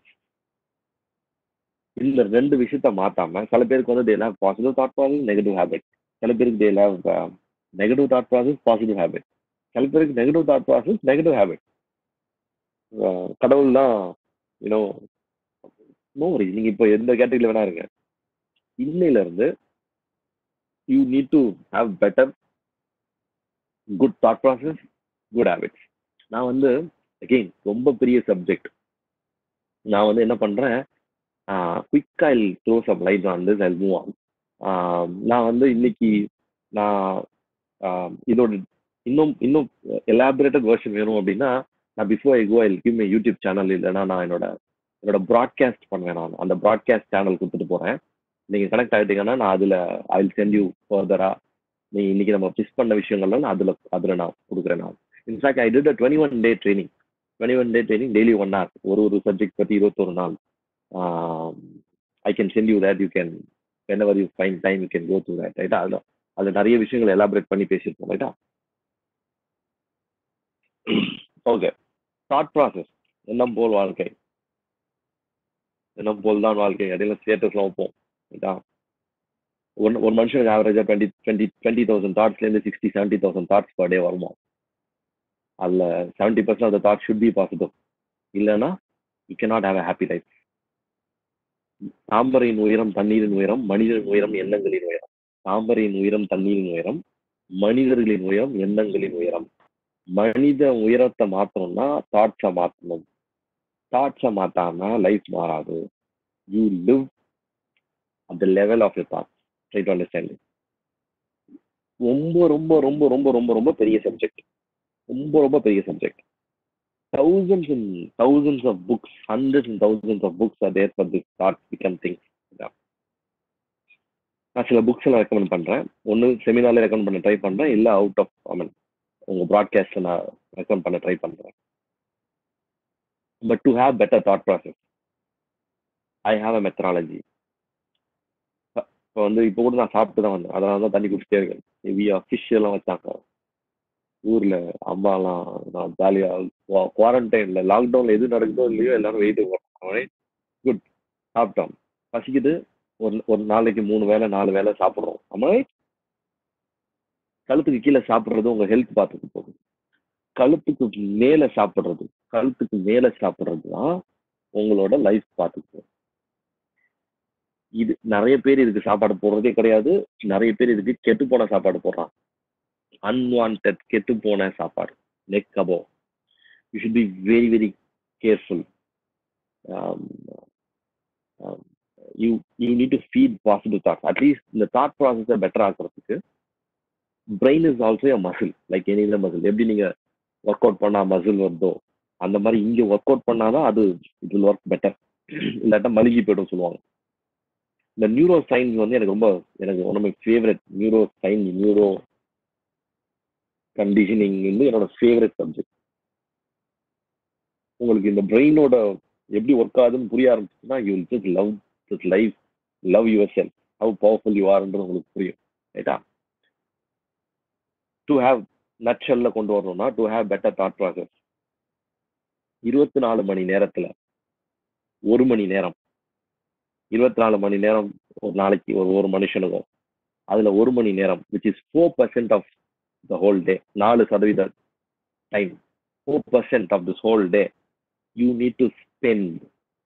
இந்த ரெண்டு விஷயத்த மாத்தாம சில பேருக்கு வந்து they'll have positive thought process negative habit சில பேருக்கு they'll have negative thought process positive habit சில பேருக்கு negative thought process negative habit கடவுள் தான் யூனோ நோ வரி நீங்க இப்போ எந்த கேட்டகரியில வேணா இருங்க இன்னையில இருந்து you need to have better good thought process good habits நான் வந்து அகெயின் ரொம்ப பெரிய சப்ஜெக்ட் நான் வந்து என்ன பண்றேன் குயிக்கா I'll throw some light on this I move on நான் வந்து இன்னைக்கு நான் இதோட இன்னும் இன்னும் எலாபரேட்டட் வெர்ஷன் வேணும் அப்படின்னா நான் before I go I give my YouTube channel இல்லைன்னா நான் என்னோட என்னோட ப்ராட்காஸ்ட் பண்ணுவேன் நான் அந்த ப்ராட்காஸ்ட் சேனல் கொடுத்துட்டு போறேன் நீங்க கனெக்ட் ஆகிட்டீங்கன்னா நான் அதுல ஐ வில் சென்ட் யூ ஃபர்தரா நீ இன்னைக்கு நம்ம மிஸ் பண்ண விஷயங்கள்லாம் நான் அதுல அதுல நான் கொடுக்குறேன் நான் in fact I did twenty one day training twenty one day training daily one hour ஒரு ஒரு சப்ஜெக்ட் பத்தி இருபத்தொரு நாள் I can send you that you can whenever you find time you can go through that ரைட்டா அதில் அதில் நிறைய விஷயங்கள் எலாபரேட் பண்ணி பேசியிருப்போம் ரைட்டா ஓகே தாட் ப்ராசஸ் எண்ணம் போல் வாழ்க்கை எண்ணம் போல் தான் வாழ்க்கை அதையெல்லாம் ஸ்டேட்டஸ்லாம் வைப்போம் ரைட்டா ஒன் ஒரு மனுஷனுக்கு ஆவரேஜாக டுவெண்ட்டி டுவெண்ட்டி டுவெண்ட்டி தௌசண்ட் தாட்ஸ்லேருந்து sixty seventy thousand thoughts per day வருமா அதில் seventy percent of the thought should be positive இல்லைன்னா you cannot have a happy life தாமரையின் உயரம் தண்ணீரின் உயரம் மனிதனின் உயரம் எண்ணங்களின் உயரம் தாமரையின் உயரம் தண்ணீரின் உயரம் மனிதர்களின் உயரம் எண்ணங்களின் உயரம் மனித உயரத்தை மாற்றணும்னா தாட்ஸை மாற்றணும் தாட்ஸை மாத்தாம லைஃப் மாறாது you live at the level of your thought try to understand ரொம்ப ரொம்ப ரொம்ப ரொம்ப ரொம்ப ரொம்ப பெரிய சப்ஜெக்ட் ரொம்ப ரொம்ப பெரிய subject thousands and thousands of books, hundreds and thousands of books are there for this thought become things. நான் சில புக்ஸ் எல்லாம் ரெக்கமெண்ட் பண்றேன் ஒன்று செமினார்ல ரெக்கமெண்ட் பண்ண ட்ரை பண்றேன் இல்லை அவுட் ஆஃப் ஐ மீன் உங்க ப்ராட்காஸ்ட்ல நான் ரெக்கமெண்ட் பண்ண ட்ரை பண்றேன் but to have better thought process I have a methodology இப்போ வந்து இப்போ கூட நான் சாப்பிட்டு தான் வந்தேன் அதனால தான் தண்ணி குடிச்சிட்டே இருக்கேன் ஹெவியா ஃபிஷ் எல்லாம் வச்சாங்க ஊர்ல அம்மாலாம் நான் ஜாலியா குவாரண்டைன்ல லாக்டவுன்ல எது நடக்குதோ இல்லையோ எல்லாரும் வெயிட் போறோம் குட் சாப்பிட்டோம் பசிக்குது ஒரு ஒரு நாளைக்கு மூணு வேளை நாலு வேளை சாப்பிட்றோம் ஆமா கழுத்துக்கு கீழே சாப்பிட்றது உங்க ஹெல்த் பார்த்துட்டு போகுது கழுத்துக்கு மேல சாப்பிட்றது கழுத்துக்கு மேல சாப்பிட்றது தான் உங்களோட லைஃப் பார்த்துட்டு போகும் இது நிறைய பேர் இதுக்கு சாப்பாடு போடுறதே கிடையாது நிறைய பேர் இதுக்கு கெட்டு போன சாப்பாடு போடுறான் அன்வான்ட் கெட்டு போன சாப்பாடு neck above you should be very very careful you you need to feed positive thoughts at least இந்த தாட் ப்ராசஸை பெட்டர் ஆக்குறதுக்கு brain is also a muscle like any muscle எப்படி நீங்க ஒர்க் அவுட் பண்ணா மசில் வருதோ அந்த மாதிரி இங்க ஒர்க் அவுட் பண்ணாதான் அது இட் வில் ஒர்க் பெட்டர் இல்லாட்டா மழுகி போயிடும் சொல்லுவாங்க இந்த நியூரோ சயின்ஸ் வந்து எனக்கு ரொம்ப எனக்கு one of my favourite neuroscience neuro conditioning வந்து என்னோட ஃபேவரட் சப்ஜெக்ட் உங்களுக்கு இந்த பிரெயினோட எப்படி ஒர்க் ஆகுதுன்னு புரிய ஆரம்பிச்சுன்னா you will just love this life love yourself how powerful you ஆர்ன்றது உங்களுக்கு புரியும் ரைட்டா டு ஹாவ் நட்ஷல்ல கொண்டு வரணும்னா to have better thought process இருபத்தி நாலு மணி நேரத்துல ஒரு மணி நேரம் இருபத்தி நாலு மணி நேரம் ஒரு நாளைக்கு ஒரு ஒரு மனுஷனுக்கும் அதுல ஒரு மணி நேரம் which is four percent of the whole day நாலு சதவீத time four percent of this whole day you need to spend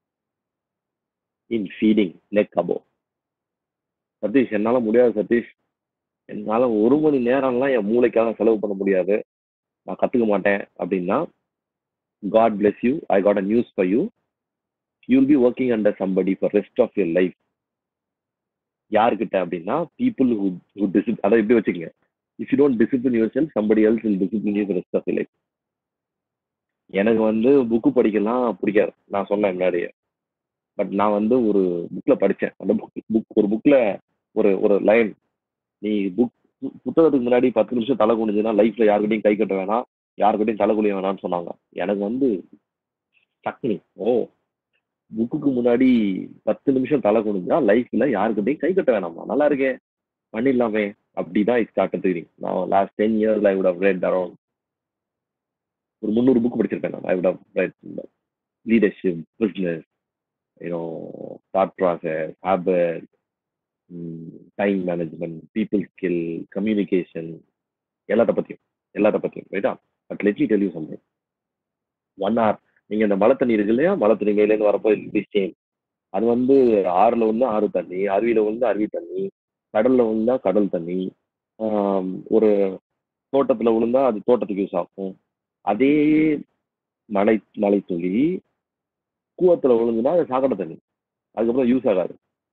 in feeding neck above Satish என்னால முடியாது சதீஷ் என்னால ஒரு மணி நேரம்லாம் என் மூளைக்காக செலவு பண்ண முடியாது நான் கத்துக்க மாட்டேன் அப்படின்னா God bless you I got a news for you you'll be working under somebody for rest of your life யாருக்கிட்ட அப்படின்னா பீப்புள் ஹூ ஹூ டிசிப் அதை எப்படி வச்சுக்கோங்க if you don't discipline yourself somebody else will discipline you rest of life எனக்கு வந்து book படிக்கலாம் பிடிக்காது நான் சொன்னேன் முன்னாடியே பட் நான் வந்து ஒரு புக்ல படித்தேன் அந்த புக் புக் ஒரு புக்ல ஒரு ஒரு லைன் நீ புக் புத்தகத்துக்கு முன்னாடி பத்து நிமிஷம் தலை குனிஞ்சுன்னா லைஃப்ல யாருக்கிட்டையும் கை கட்ட வேணாம் யாருக்கிட்டையும் தலை குனிய வேணாம்னு சொன்னாங்க எனக்கு வந்து டக்குனு ஓ புக்குக்கு முன்னாடி பத்து நிமிஷம் தலை குனிஞ்சா லைஃப்ல யாருக்கிட்டையும் கை கட்ட வேணாமா நல்லா இருக்கே பண்ணிடலாமே அப்படிதான் இட் ஸ்டார்ட் திங்கிங் நான் last ten years I would have read around ஒரு முந்நூறு புக் படிச்சிருப்பேன் நான் I would have read leadership business you know thought process habit time management people skill communication எல்லாத்த பற்றியும் எல்லாத்த பற்றியும் ரைட்டா but let me tell you something one hour நீங்க இந்த மழை தண்ணி இருக்கு இல்லையா மழை தண்ணி மேலேருந்து வரப்போ இப்படி சேம் அது வந்து ஆறுல வந்து ஆறு தண்ணி அருவியில வந்து அருவி தண்ணி கடல்ல விழுந்தா கடல் தண்ணி ஆம், ஒரு தோட்டத்துல விழுந்தா அது தோட்டத்துக்கு யூஸ் ஆகும் அதே மழை மழை துளி கூவத்துல விழுந்துன்னா அது சாக்கடை தண்ணி அதுக்கப்புறம் யூஸ் ஆகாது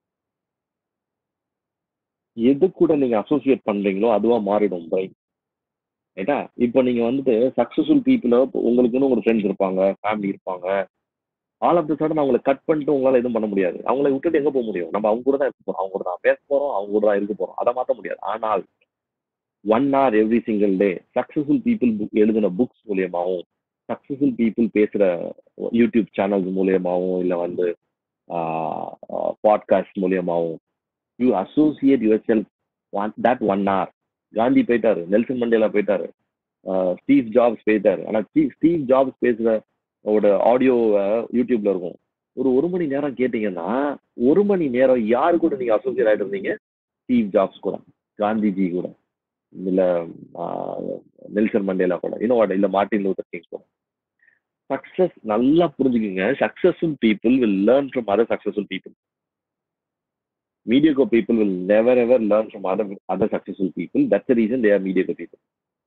எது கூட நீங்க அசோசியேட் பண்றீங்களோ அதுவா மாறிடும் பிரைன் ரைட்டா இப்போ நீங்க வந்துட்டு சக்சஸ்ஃபுல் பீப்புள உங்களுக்குன்னு ஒரு ஃப்ரெண்ட்ஸ் இருப்பாங்க ஃபேமிலி இருப்பாங்க ஆல் ஆஃப் த சடன் அவங்களை கட் பண்ணிட்டு உங்களால எதுவும் பண்ண முடியாது அவங்கள விட்டுட்டு எங்க போக முடியும் நம்ம அவங்க கூட தான் இருக்க போறோம் அவங்க கூட தான் பேச போறோம் அவங்க கூட தான் இருக்க போறோம் அதை மாத்த முடியாது ஆனால் one hour every single day successful people book எழுதின புக்ஸ் மூலியமாகவும் சக்சஸ்ஃபுல் பீப்புள் பேசுற யூடியூப் சேனல்ஸ் மூலியமாகவும் இல்லை வந்து பாட்காஸ்ட் மூலியமாகவும் you associate yourself that one hour Gandhi போயிட்டாரு நெல்சன் மண்டேலா போயிட்டாரு ஸ்டீவ் ஜாப்ஸ் போயிட்டாரு ஆனா ஸ்டீவ் ஸ்டீவ் ஜாப்ஸ் பேசுற அவரோட ஆடியோ யூடியூப்ல இருக்கும் ஒரு ஒரு மணி நேரம் கேட்டீங்கன்னா ஒரு மணி நேரம் யாரு கூட நீங்க அசோசியேட் ஆயிட்டு இருந்தீங்க ஸ்டீவ் ஜாப்ஸ் கூட காந்திஜி கூட இல்ல ஆஹ், நெல்சன் மண்டேலா கூட இன்னும் இல்ல மார்ட்டின் லூதர் கிங் கூட சக்சஸ் நல்லா புரிஞ்சுக்குங்க successful people will learn from other successful people mediocre people will never ever learn from other other successful people that's the reason they are mediocre people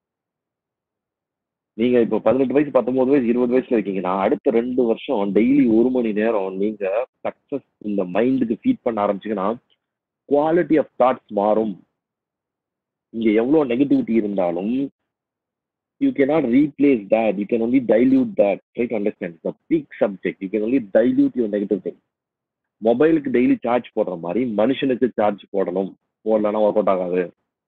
நீங்க இப்போ பதினெட்டு வயசு பத்தொன்பது வயசு இருபது வயசுல இருக்கீங்கன்னா அடுத்த ரெண்டு வருஷம் டெய்லி ஒரு மணி நேரம் நீங்க சக்சஸ் இந்த மைண்டுக்கு ஃபீட் பண்ண ஆரம்பிச்சீங்கன்னா குவாலிட்டி ஆஃப் தாட்ஸ் மாறும் இங்க எவ்வளவு நெகட்டிவிட்டி இருந்தாலும் you cannot replace that you can only dilute that try to understand the peak subject you can only dilute your negative thing மொபைலுக்கு டெய்லி சார்ஜ் போடுற மாதிரி மனுஷனுக்கு சார்ஜ் போடணும் போடலன்னா ஒர்க் அவுட் ஆகாது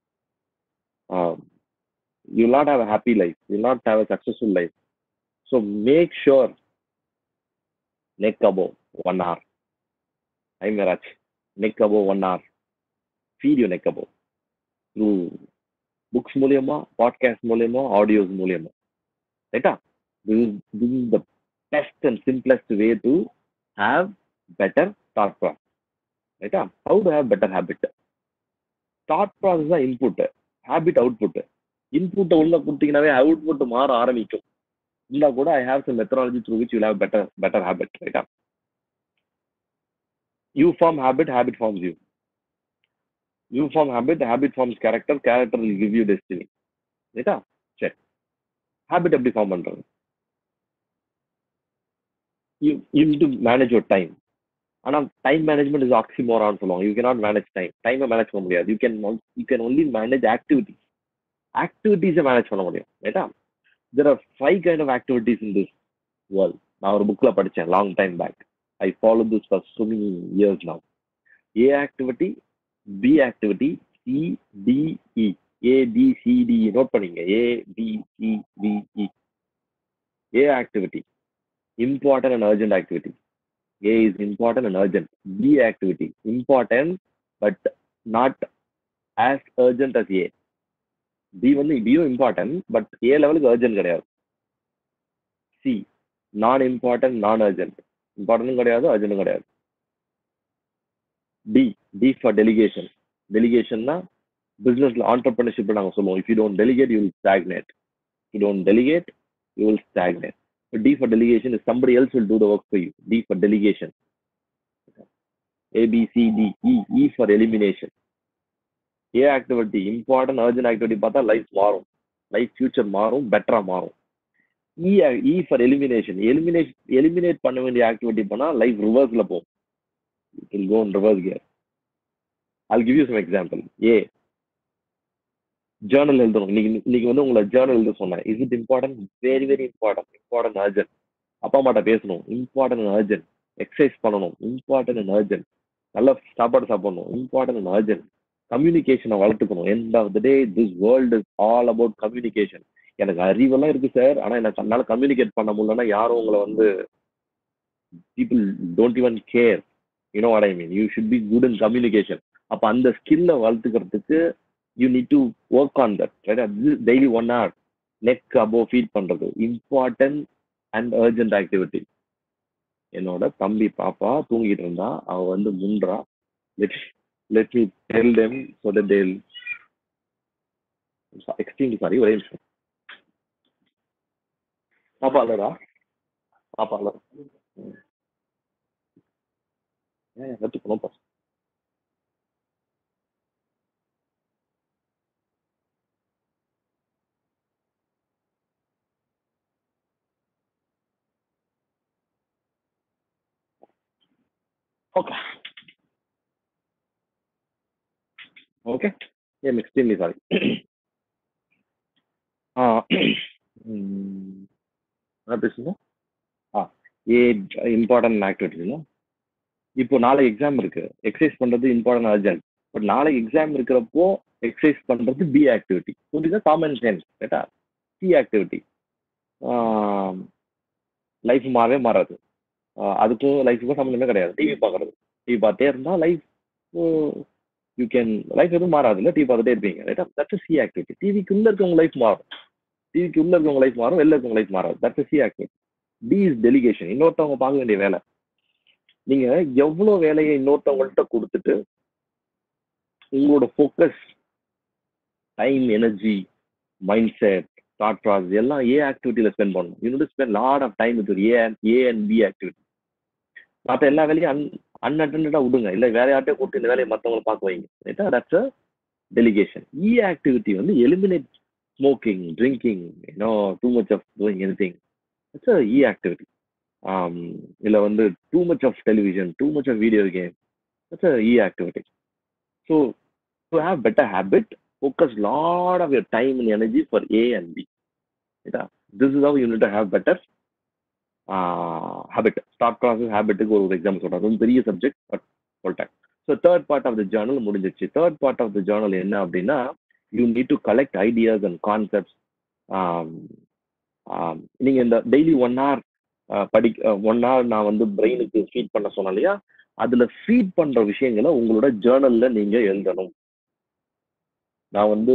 you not have happy life you not have a successful life so make sure neck above one hour I மேராஜ் neck above one hour feed you neck above through books மூலியமா podcast மூலியமா audios மூலியமா ரைட்டா this is the best and simplest way to have better thought process ரைட்டா how to have better habit thought process தான் input habit output இன்புட்டை உள்ள கொடுத்தீங்கன்னாவே output மாற ஆரம்பிக்கும் இருந்தா கூட I have some methodology through which you have better better habit ரைட்டா you form habit habit forms you you form habit habit forms character character will give you destiny ரைட்டா சரி ஹேபிட் எப்படி ஃபார்ம் பண்றது you you to manage your time ஆனா time management is ஆக்சிமோரான்னு சொல்லுவாங்க you cannot manage time டைமை மேனேஜ் பண்ண முடியாது you can you can only manage activities ஆக்டிவிட்டீஸை மேனேஜ் பண்ண முடியும் ரைட்டா there are five kind of activities in this world நான் ஒரு புக்ல படிச்சேன் long time back I follow this for so many years now A activity B activity C D E A B C D note பண்ணீங்க A B C D E A activity important and urgent activity. A is important and urgent. B activity important but not as urgent as A. B வந்து பியும் important but ஏ லெவலுக்கு urgent கிடையாது C நான் important நான் urgent இம்பார்ட்டன்ட்டும் கிடையாது அர்ஜென்ட்டும் கிடையாது D D for delegation டெலிகேஷன்னா பிசினஸ்ல ஆண்டர்பிரினர்ஷிப் நாங்கள் சொல்லுவோம் if you don't delegate you will stagnate you don't delegate you will stagnate D for delegation is somebody else will do the work for you. D for delegation. A, B, C, D, E, E for elimination. A activity, important, urgent activity பார்த்தா life மாறும் life future மாறும் பெட்டரா மாறும் E E for elimination eliminate eliminate பண்ண வேண்டிய activity பண்ணா life ரிவர்ஸ்ல போகும் it will go in reverse gear I'll give you some example. A journal எழுதணும் இன்னைக்கு இன்னைக்கு வந்து உங்களை ஜேர்னல் எழுத சொன்னேன் is it important very very important important urgent அப்பா அம்மாட்ட பேசணும் இம்பார்ட்டன்ட் அர்ஜென்ட் எக்ஸசைஸ் பண்ணணும் இம்பார்ட்டன்ட் அண்ட் அர்ஜென்ட் நல்ல சாப்பாடு சாப்பிடணும் இம்பார்ட்டன்ட் அண்ட் அர்ஜென்ட் கம்யூனிகேஷனை வளர்த்துக்கணும் end of the day this world is all about communication எனக்கு அறிவெல்லாம் இருக்கு சார் ஆனா எனக்கு என்னால கம்யூனிகேட் பண்ண முடியலன்னா யாரும் உங்களை வந்து people don't even care you know what I mean you should be good in communication அப்ப அந்த ஸ்கில்லை வளர்த்துக்கிறதுக்கு you need to work on that daily one hour neck above feed பண்றது இம்பார்ட்டன்ட் அண்ட் அர்ஜென்ட் ஆக்டிவிட்டி என்னோட தம்பி பாப்பா தூங்கிட்டு இருந்தா அவ வந்து முன்றா let let me tell them so that தேல் எக்ஸ்ட்ரீம்லி சாரி ஒரே நிமிஷம் பாப்பா அல்லடா பாப்பா அல்ல ஏன் கற்றுக்கணும் பா Okay. Okay. Yeah, I'm extremely sorry. uh, என்ன பேசுங்க ஆ ஏ இம்பார்ட்டன்ட் ஆக்டிவிட்டிஸ் இப்போ நாளைக்கு எக்ஸாம் இருக்கு எக்ஸசைஸ் பண்றது இம்பார்ட்டன்ட் அர்ஜென்ட் பட் நாளைக்கு எக்ஸாம் இருக்கிறப்போ எக்ஸசைஸ் பண்றது பி ஆக்டிவிட்டி புரியுதா காமன் சென்ஸ் ரைட்டா சி ஆக்டிவிட்டி லைஃப் மாறவே மாறாது அதுக்கும் லைஃபுக்கும் சம்மந்தமே கிடையாது டிவி பார்க்கறது டிவி பார்த்தே இருந்தா லைஃப் யூ கேன் லைஃப் எதுவும் மாறாது இல்லை டிவி பார்த்துட்டே இருப்பீங்க ரைட்டா தட்ஸ் சி ஆக்டிவிட்டி டிவிக்குள்ள இருக்கவங்க லைஃப் மாறும் டிவிக்கு உள்ள இருக்கவங்க லைஃப் மாறும் வெளில இருக்கவங்க லைஃப் மாறாது that's C activity D is delegation இன்னொருத்தவங்க பார்க்க வேண்டிய வேலை நீங்க எவ்வளவு வேலையை இன்னொருத்தவங்கள்ட்ட கொடுத்துட்டு உங்களோட focus time energy mind set thought process எல்லாம் ஏ ஆக்டிவிட்டியில ஸ்பெண்ட் பண்ணணும் you to spend lot of time with A A and B activity மற்ற எல்லா வேலையும் அன் அன்அட்டண்டா விடுங்க இல்லை வேற யார்ட்டே கூப்பிட்டு இந்த வேலையை மற்றவங்களை பார்க்க வைங்க ரைட்டா that's a delegation E activity வந்து eliminate smoking drinking you know too much of doing any thing it's a E activity இல்லை வந்து too much of television too much of video game it's a E activity so to have better habit focus lot of your time and energy for A and B. Yeah. This is how you need to have better uh, habit. Start process habit ஒரு example சொல்றேன் ரொம்ப பெரிய subject but சொல்லிட்டேன் so third part of the journal முடிஞ்சிச்சு third part of the journal என்ன அப்படின்னா you need to collect ideas and concepts நீங்க இந்த டெய்லி ஒன் ஹவர் படி ஒன் ஹவர் நான் வந்து பிரெயினுக்கு ஃபீட் பண்ண சொன்னேன் இல்லையா அதுல ஃபீட் பண்ற விஷயங்களை உங்களோட ஜேர்னல்ல நீங்க எழுதணும் நான் வந்து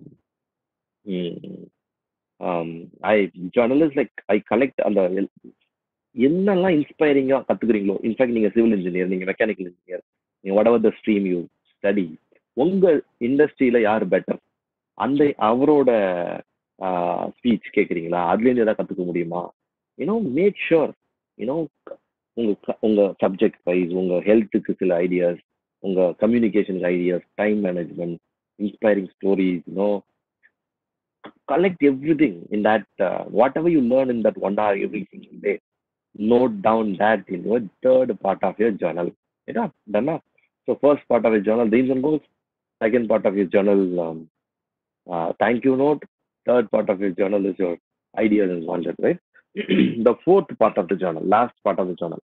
I journalist like I collect அந்த என்னெல்லாம் இன்ஸ்பைரிங்கா கத்துக்கிறீங்களோ இன்ஃபேக்ட் நீங்க சிவில் இன்ஜினியர் நீங்க மெக்கானிக்கல் இன்ஜினியர் நீங்க whatever the stream you study உங்க இண்டஸ்ட்ரியில யார் பெட்டர் அந்த அவரோட ஸ்பீச் கேட்குறீங்களா அதுலேருந்து எதாவது கற்றுக்க முடியுமா யூனோ மேக் ஷுர் யூனோ உங்க உங்க சப்ஜெக்ட் வைஸ் உங்க ஹெல்த்துக்கு சில ஐடியாஸ் உங்க கம்யூனிகேஷனுக்கு ideas time management inspiring stories, you know. Collect everything in that, uh, whatever you learn in that one hour every single day. Note down that in your third part of your journal. Yeah, done now. So first part of your journal, dreams and goals. Second part of your journal, um, uh, thank you note. Third part of your journal is your ideas and content, right? the fourth part of the journal, last part of the journal.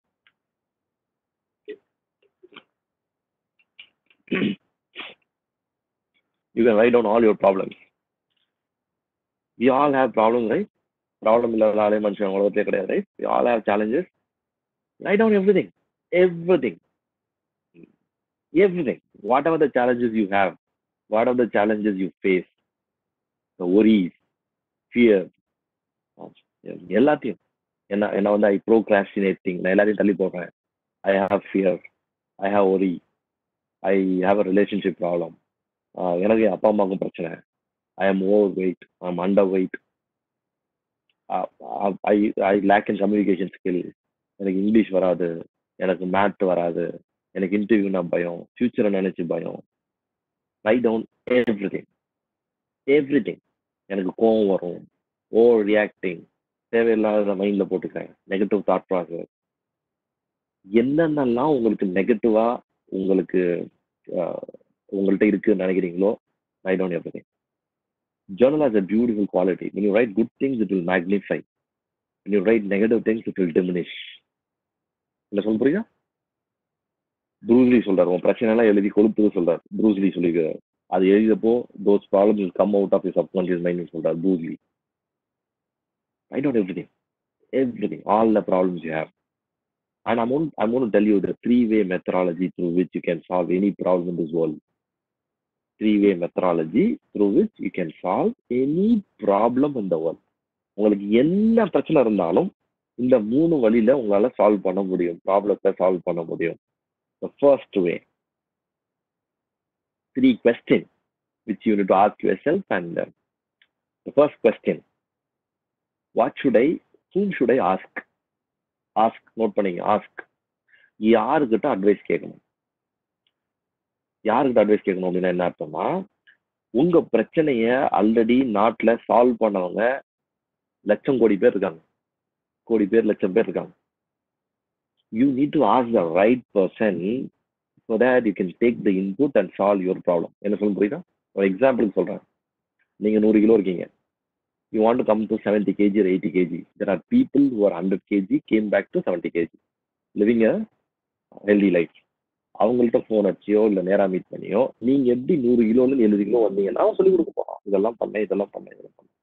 you can write down all your problems. We all have problems, right? Problem இல்லாத மனுஷன் உலகத்திலே கிடையாது right? We all have challenges. Write down everything. Everything. Everything. Whatever the challenges you have, whatever the challenges you face, the worries, fear, எல்லாத்தையும் என்ன என்ன வந்து ஐ ப்ரோக்ராஸ்டினேட்டிங் நான் எல்லாத்தையும் தள்ளி போடுறேன் I have fear I have worry I have a relationship problem எனக்கு என் அப்பா அம்மாவுக்கும் பிரச்சனை I am overweight I am underweight I I lag in communication skill எனக்கு இங்கிலீஷ் வராது எனக்கு மேத் வராது எனக்கு இன்டர்வியூனா பயம் ஃபியூச்சரை நினைச்சு பயம் write down everything everything எனக்கு கோவம் வரும் ஓவர் ரியாக்டிங் தேவையில்லாத மைண்டில் போட்டுக்கிறேன் நெகட்டிவ் தாட் ப்ராசஸ் என்னென்னலாம் உங்களுக்கு நெகட்டிவா உங்களுக்கு உங்கள்கிட்ட இருக்குன்னு நினைக்கிறீங்களோ write down everything journal has a beautiful quality when you write good things it will magnify when you write negative things it will diminish என்ன சொல்ல புரியுதா ப்ரூஸ்லி சொல்றாரு உன் பிரச்சனை எல்லாம் எழுதி கொழுப்புது சொல்றாரு ப்ரூஸ்லி சொல்லியிருக்காரு அது எழுதியப்போ those problems will come out of your subconscious mind சொல்றாரு Bruce Lee write down everything everything all the problems you have and I'm going, I'm going to tell you the three-way methodology through which you can solve any problem in this world. Three-way methodology through which you can solve any problem in the world. உங்களுக்கு என்ன பிரச்சனை இருந்தாலும் இந்த மூணு வழியில உங்களால solve பண்ண முடியும் ப்ராப்ளத்தை சால்வ் பண்ண முடியும் first way three question which you to ask yourself and first question what should I whom should I ask ask note பண்ணிங்க ஆஸ்க் யாருக்கிட்ட அட்வைஸ் கேட்கணும் யாருக்கிட்ட அட்வைஸ் கேட்கணும் அப்படின்னா என்ன அர்த்தம்னா உங்க பிரச்சனைய ஆல்ரெடி நாட்டுல சால்வ் பண்ணவங்க லட்சம் கோடி பேர் இருக்காங்க கோடி பேர் லட்சம் பேர் இருக்காங்க you need to ask the right person so that you can take the input and solve your problem என்ன சொல்ல புரியுதா ஒரு எக்ஸாம்பிள் சொல்றேன் நீங்க நூறு கிலோ இருக்கீங்க you want to come to 70 kg or 80 kg. There are people who are 100 kg came back to 70 kg, living a healthy life. அவங்கள்ட்ட phone அடிச்சியோ இல்லை நேராக மீட் பண்ணியோ நீங்க எப்படி நூறு கிலோல எழுபது கிலோ வந்தீங்கன்னா அவன் சொல்லிக் கொடுக்க போறான் இதெல்லாம் பண்ணேன் இதெல்லாம் பண்ணேன் இதெல்லாம் பண்ணேன்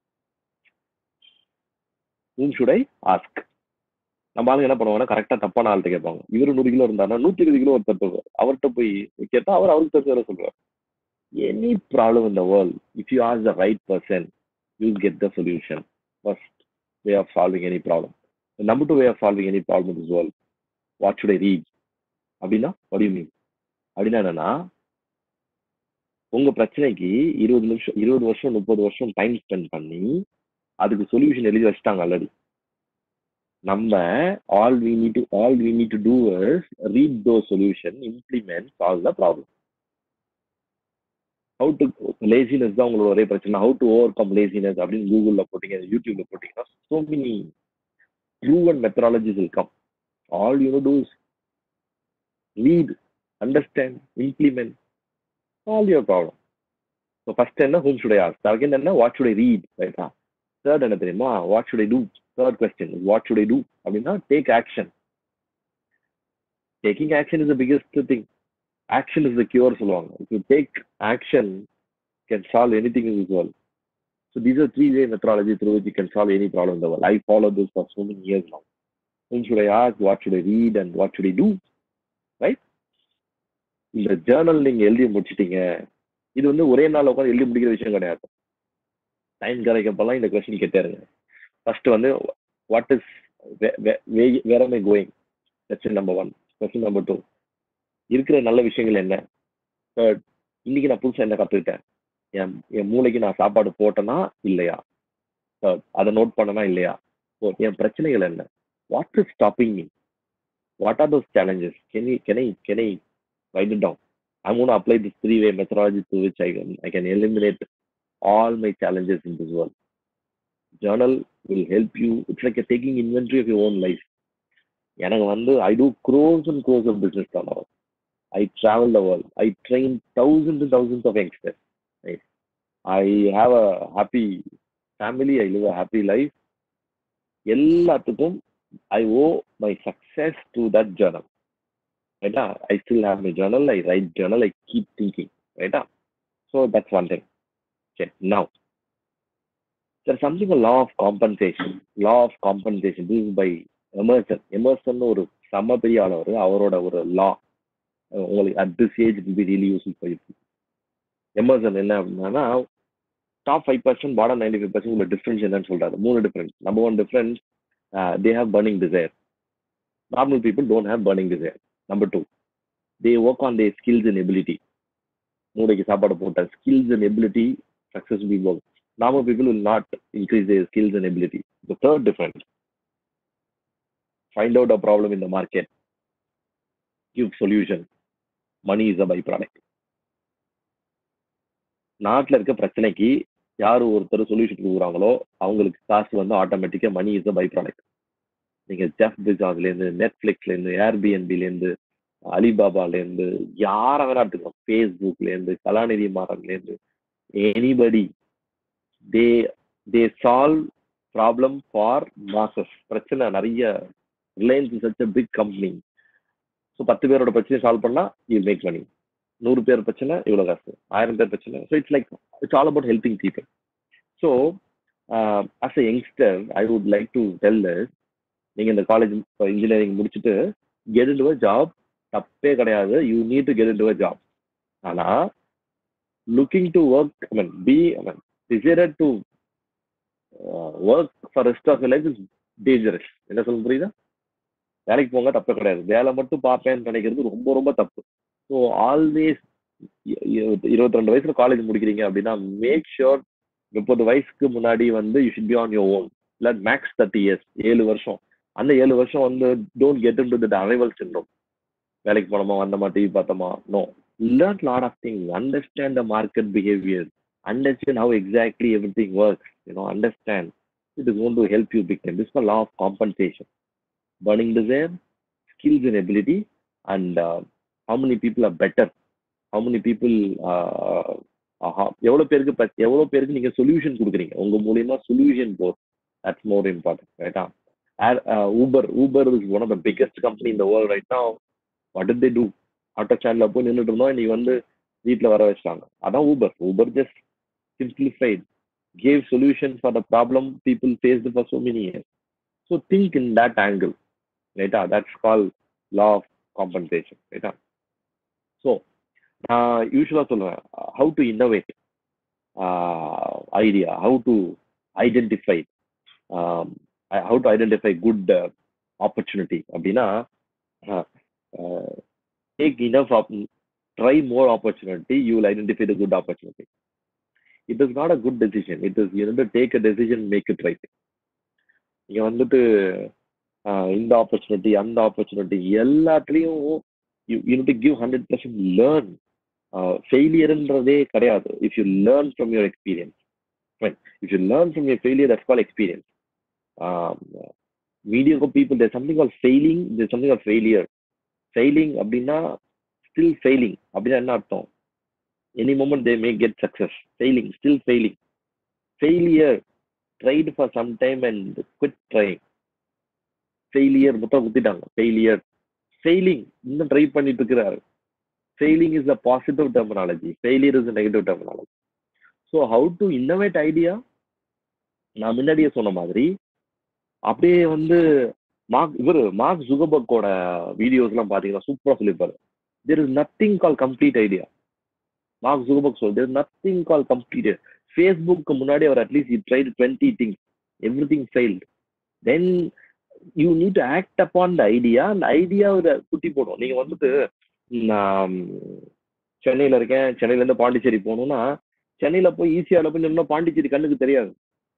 whom should I ask நம்ம ஆளுங்க என்ன பண்ணுவாங்கன்னா கரெக்டாக தப்பான ஆள்கிட்ட கேட்பாங்க இவரு நூறு கிலோ இருந்தாருன்னா நூற்றி இருபது கிலோ ஒருத்தர் இருப்பாரு. அவர்கிட்ட போய் கேட்டா அவர் அவருக்கு தெரிஞ்சவரை சொல்றாரு any problem in the world if you ask the right person you'll get the solution first way of solving any problem number two way of solving any problem is world what should I read அப்படின்னா what do you mean அப்படின்னா என்னன்னா உங்க பிரச்சனைக்கு இருபது நிமிஷம் இருபது வருஷம் முப்பது வருஷம் டைம் ஸ்பெண்ட் பண்ணி அதுக்கு சொல்யூஷன் எழுதி வச்சிட்டாங்க ஆல்ரெடி நம்ம all we need to all we need to do is read though solution implement solve the problem how to laziness தான் உங்களோட ஒரே பிரச்சனை how to overcome laziness அப்படின்னு கூகுள்ல போட்டீங்க யூடியூப்ல போட்டீங்கன்னா so many proven methodologies will come all you do is read understand implement solve your problem so first என்ன whom should I ask second என்ன வாட் ஷுட் ஐ ரீட் ரைட்டா third என்ன தெரியுமா what should I do third question what should I do அப்படின்னா take action taking action is the biggest thing action is the cure சொல்லுவாங்க if you take action can solve anything in this world so these are three way methodology through which you can solve any problem in the world I follow this for so many years now whom should I ask, what should I read, and what should I do? Right? இந்த journal நீங்க எழுதி முடிச்சிட்டீங்க இது வந்து ஒரே நாள் உட்காந்து எழுதி முடிக்கிற விஷயம் கிடையாது டைம் கிடைக்கப்பெல்லாம் இந்த கொஸ்டின் கேட்டாருங்க ஃபர்ஸ்ட் வந்து வாட் இஸ் வேற my going question number one question number two இருக்கிற நல்ல விஷயங்கள் என்ன தேர்ட் இன்னைக்கு நான் புதுசாக என்ன கற்றுக்கிட்டேன் என் என் மூளைக்கு நான் சாப்பாடு போட்டேனா இல்லையா தேர்ட் அதை நோட் பண்ணனா இல்லையா ஃபோர்த் என் பிரச்சனைகள் என்ன what is stopping me? What are those challenges? Can you can I can I write it down? I'm going to apply this three-way methodology through which I can I can eliminate all my challenges in this world. Journal will help you. It's like a taking inventory of your own life. எனக்கு வந்து I do gross and gross of business தான் I travel the world I train thousand and thousands of youngsters I have a happy family I live a happy life எல்லாத்துக்கும் I owe my success to that journal. Right? ah? I still have my journal. I write journal. I keep thinking. Right? ah? So that's one thing. Okay. Now, there's something a law of compensation. Law of compensation. This is by Emerson. Emerson ஒரு செம்ம பெரிய ஆளவர் அவரோட ஒரு law உங்களுக்கு at this age it be really useful for you Emerson என்ன அப்படின்னா top five percent பாடம் ninety five percent உள்ள டிஃபரன்ஸ் என்னன்னு சொல்றாரு மூணு difference number one difference uh, they have burning desire. Normal people don't have burning desire. Number two, they work on their skills and ability. மூளைக்கு சாப்பாடு போட்ட skills and ability successfully work. Normal people will not increase their skills and ability. The third difference, find out a problem in the market, give solution. Money is a byproduct. நாட்டில் இருக்க பிரச்சனைக்கு யார் ஒருத்தர் solution கொடுக்குறாங்களோ அவங்களுக்கு காசு வந்து ஆட்டோமேட்டிக்காக money is a by product நீங்கள் ஜெஃப் பிசாஸ்லேருந்து நெட்ஃப்ளிக்ஸ்லேருந்து ஏர்பிஎன்பிலேருந்து அலிபாபாலேருந்து யாரை வேணா எடுத்துக்கலாம் ஃபேஸ்புக்லேருந்து கலாநிதி மாறன்லேருந்து anybody they they solve problem for masses பிரச்சனை நிறைய Reliance is such a big company so பத்து பேரோட பிரச்சனையை சால்வ் பண்ணால் யூ மேக் மணி நூறு பேர் பிரச்சனை இவ்வளோ காசு ஆயிரம் பேர் பிரச்சனை so it's like it's all about helping people so as a youngster I would like to tell நீங்கள் இந்த காலேஜ் இன்ஜினியரிங் முடிச்சுட்டு கெட் இன் டு ஜாப் தப்பே கிடையாது you need to get into job ஆனால் looking to work I mean be I mean decided to work for rest of life is dangerous என்ன சொல்ல புரியுதா வேலைக்கு போங்க தப்பே கிடையாது வேலை மட்டும் பார்ப்பேன்னு நினைக்கிறது ரொம்ப ரொம்ப தப்பு ஸோ ஆல்வேஸ் இருபத்தி ரெண்டு வயசுல காலேஜ் முடிக்கிறீங்க அப்படின்னா மேக் ஷுர் முப்பது வயசுக்கு முன்னாடி வந்து you should be on your own இல்லை மேக்ஸ் தேர்ட்டி இயர்ஸ் ஏழு வருஷம் அந்த ஏழு வருஷம் வந்து don't get into that arrival syndrome வேலைக்கு போனோமா வந்தோமா டிவி பார்த்தோமா no learn lot of thing understand the market behaviour understand how exactly everything works you know understand it is going to help you big time this law of compensation burning desire, skills and ability, and uh, how many people are better. How many people uh, எவ்வளோ பேருக்கு ப- எவ்வளோ பேருக்கு நீங்க solution கொடுக்குறீங்க உங்க மூலியமா solution for that's more important ரைட்டா Uber Uber is one of the biggest company இந்த வேர்ல்ட் ரைட்டா what did they do auto ஸ்டாண்ட்ல போய் நின்றுட்டு இருந்தோம் இன்னைக்கு வந்து வீட்டில் வர வச்சிட்டாங்க அதான் Uber Uber just simplified gave solution for the problem people faced for so many years so think in that angle right that's called law of compensation right so நான் யூஸ்வலாக சொல்லுவேன் how to innovate idea how to identify how to identify good opportunity அப்படின்னா take enough try more opportunity you will identify the good opportunity it is not a good decision it is you வந்து take a decision make it right நீங்க வந்துட்டு ஆஹ் இந்த opportunity அந்த opportunity எல்லாத்துலேயும் you to give hundred percent learn ஃபெயிலியர்ன்றதே கிடையாது if you learn from your experience if you learn from your failure that's call experience medium people there something call failing there something call failure failing அப்படின்னா still failing அப்படின்னா என்ன அர்த்தம் any moment they may get success failing still failing failure tried for some time and quit trying failure மொத்தம் குத்திட்டாங்க failure failing இன்னும் try பண்ணிட்டு இருக்கிறாரு failing is the positive terminology failure is negative terminology so how to innovate idea நான் முன்னாடியே சொன்ன மாதிரி அப்படியே வந்து மார்க் இவர் மார்க் ஜுகபர்க்கோட வீடியோஸ்லாம் பார்த்தீங்கன்னா சூப்பராக சொல்லியிருப்பாரு there is nothing call complete idea Mark Zuckerberg சொல் தெர் நத்திங் கால் கம்ப்ளீட் ஃபேஸ்புக்கு முன்னாடி அவர் at least it tried twenty things everything failed then you need to act upon the idea அந்த ஐடியாவை குட்டி போடும் நீங்கள் வந்துட்டு நான் சென்னையில் இருக்கேன் சென்னையிலேருந்து பாண்டிச்சேரி போகணுன்னா சென்னையில் போய் ஈஸியாக போய் நின்னா பாண்டிச்சேரி கண்ணுக்கு தெரியாது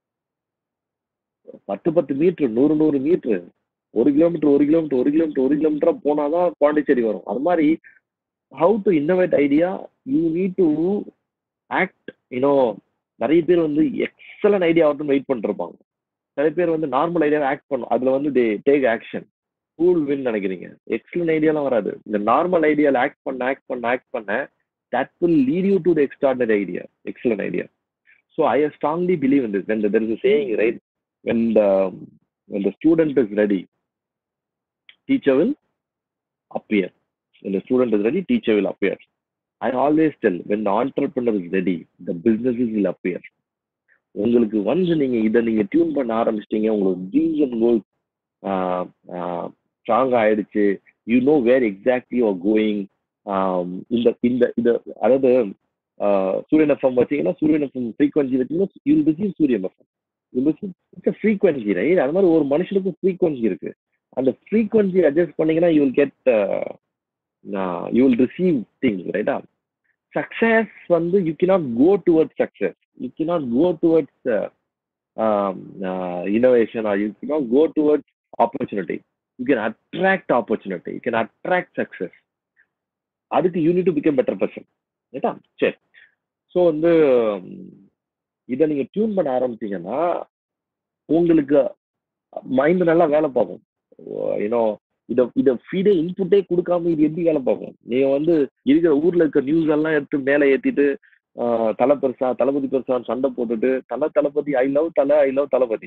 பத்து பத்து மீட்ரு நூறு நூறு மீட்ரு ஒரு கிலோமீட்டர் ஒரு கிலோமீட்டர் ஒரு கிலோமீட்டர் ஒரு கிலோமீட்டரா போனாதான் பாண்டிச்சேரி வரும் அது மாதிரி how to innovate idea you need to act you know நிறைய பேர் வந்து எக்ஸலன்ட் ஐடியா ஆகட்டும் வெயிட் பண்ணிருப்பாங்க நிறைய பேர் வந்து நார்மல் ஐடியாவை ஆக்ட் பண்ணும் அதுல வந்து they take action cool win நினைக்கிறீங்க எக்ஸலன்ட் ஐடியாலாம் வராது இந்த நார்மல் ஐடியாவில் ஆக்ட் பண்ண ஆக்ட் பண்ண ஆக்ட் பண்ண that will lead you to the extraordinary idea excellent idea so I strongly believe in this when there is saying right when the when the student is ready teacher will appear when the student is ready teacher will appear i always tell when the entrepreneur is ready the businesses will appear உங்களுக்கு வந்து நீங்க இதை நீங்க tune பண்ண ஆரம்பிச்சிட்டீங்க உங்களுக்கு dreams and goals strong ஆயிடுச்சு you know where exactly are going இந்த இந்த இது அதாவது சூரியன் எஃப்எம் வச்சீங்கன்னா சூரியன் எஃப்எம் ஃப்ரீக்வன்சி வச்சீங்கன்னா you receive Suryan FM it's frequency right அது மாதிரி ஒரு மனுஷனுக்கும் ஃப்ரீக்வன்சி இருக்கு அந்த ஃப்ரீக்வன்சி அட்ஜஸ்ட் பண்ணீங்கன்னா you will get you will receive things ரைட்டா சக்சஸ் வந்து you cannot go towards success you cannot go towards innovation or you cannot go towards opportunity you can attract opportunity you can attract success அதுக்கு you need to become better person ரைட்டா சரி so வந்து இதை நீங்க tune பண்ண ஆரம்பிச்சீங்கன்னா உங்களுக்கு mind நல்லா வேலை பார்க்கும் யூனோ இதை இதை ஃபீடே இன்புட்டே கொடுக்காம இது எப்படி வேலை பார்க்கும் நீங்க வந்து இருக்கிற ஊர்ல இருக்க நியூஸ் எல்லாம் எடுத்து மேலே ஏத்திட்டு தலை பெருசா தளபதி பெருசான்னு சண்டை போட்டுட்டு தலை தளபதி I love Thala I love Thalapathy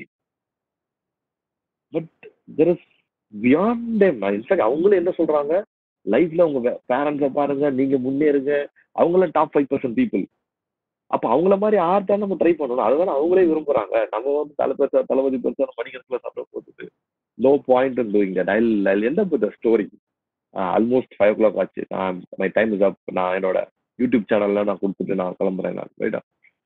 but there is beyond them in fact அவங்களும் என்ன சொல்றாங்க லைஃப்ல உங்க பேரண்ட்ஸை பாருங்க நீங்க முன்னேறுங்க அவங்களும் டாப் ஃபைவ் பர்சன்ட் பீப்புள் அப்ப அவங்கள மாதிரி ஆர் தான் நம்ம ட்ரை பண்ணணும் அதுதான் அவங்களே விரும்புறாங்க நம்ம வந்து தலை பெருசா தளபதி பெருசா மணிக்கணக்கில் சாப்பிட போட்டுட்டு no point in doing that I I end up with story almost five o'clock ஆச்சு நான் மை டைம் இஸ் அப் நான் என்னோட யூடியூப் சேனல்ல நான் கொடுத்துட்டு நான் கிளம்புறேன் நான் ரைட்டா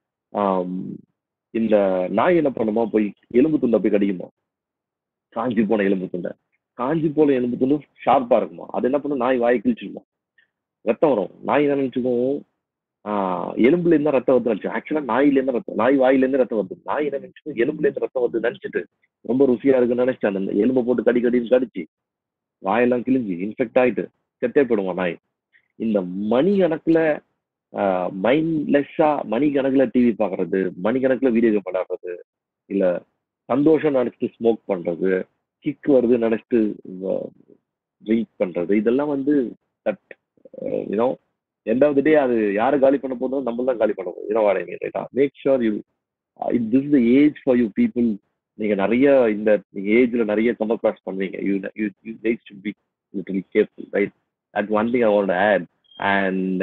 இந்த நாய் என்ன பண்ணுமா போய் எலும்பு துண்டை போய் கடிக்குமா காஞ்சி போன எலும்பு துண்டை காஞ்சி போன எலும்பு துண்டு ஷார்ப்பா இருக்குமா அது என்ன பண்ணும் நாய் வாயை கிழிச்சிருமா ரத்தம் வரும் நாய் என்ன நினைச்சுக்கும் எலும்புல இருந்தா ரத்தம் வருது நினைச்சு ஆக்சுவலா நாயில இருந்து ரத்தம் நாய் வாயில இருந்து ரத்தம் வருது நாய் என்ன நினைச்சு எலும்புல இருந்து ரத்தம் வருது நினைச்சிட்டு ரொம்ப ருசியா இருக்குன்னு நினைச்சிட்டு அந்த எலும்பை போட்டு கடி கடின்னு கடிச்சு வாயெல்லாம் கிழிஞ்சு இன்ஃபெக்ட் ஆயிட்டு செத்தே போயிடுமா நாய் இந்த மணி கணக்குல மைண்ட்லெஸ்ஸா மணி கணக்குல டிவி பாக்குறது மணி கணக்குல வீடியோ கேம் விளையாடுறது இல்ல சந்தோஷம் நினைச்சிட்டு ஸ்மோக் பண்றது கிக் வருது நினைச்சிட்டு ட்ரிங்க் பண்றது இதெல்லாம் வந்து that you know end of the day அது யாரு காலி பண்ண போதும் நம்ம தான் காலி பண்ண போதும் யூனோ வாடகை ரைட்டா make sure you this the age for you people நீங்க நிறைய இந்த நீங்க ஏஜ்ல நிறைய கம் அக்ராஸ் பண்ணுவீங்க you you you age to be little careful right at one thing I want add and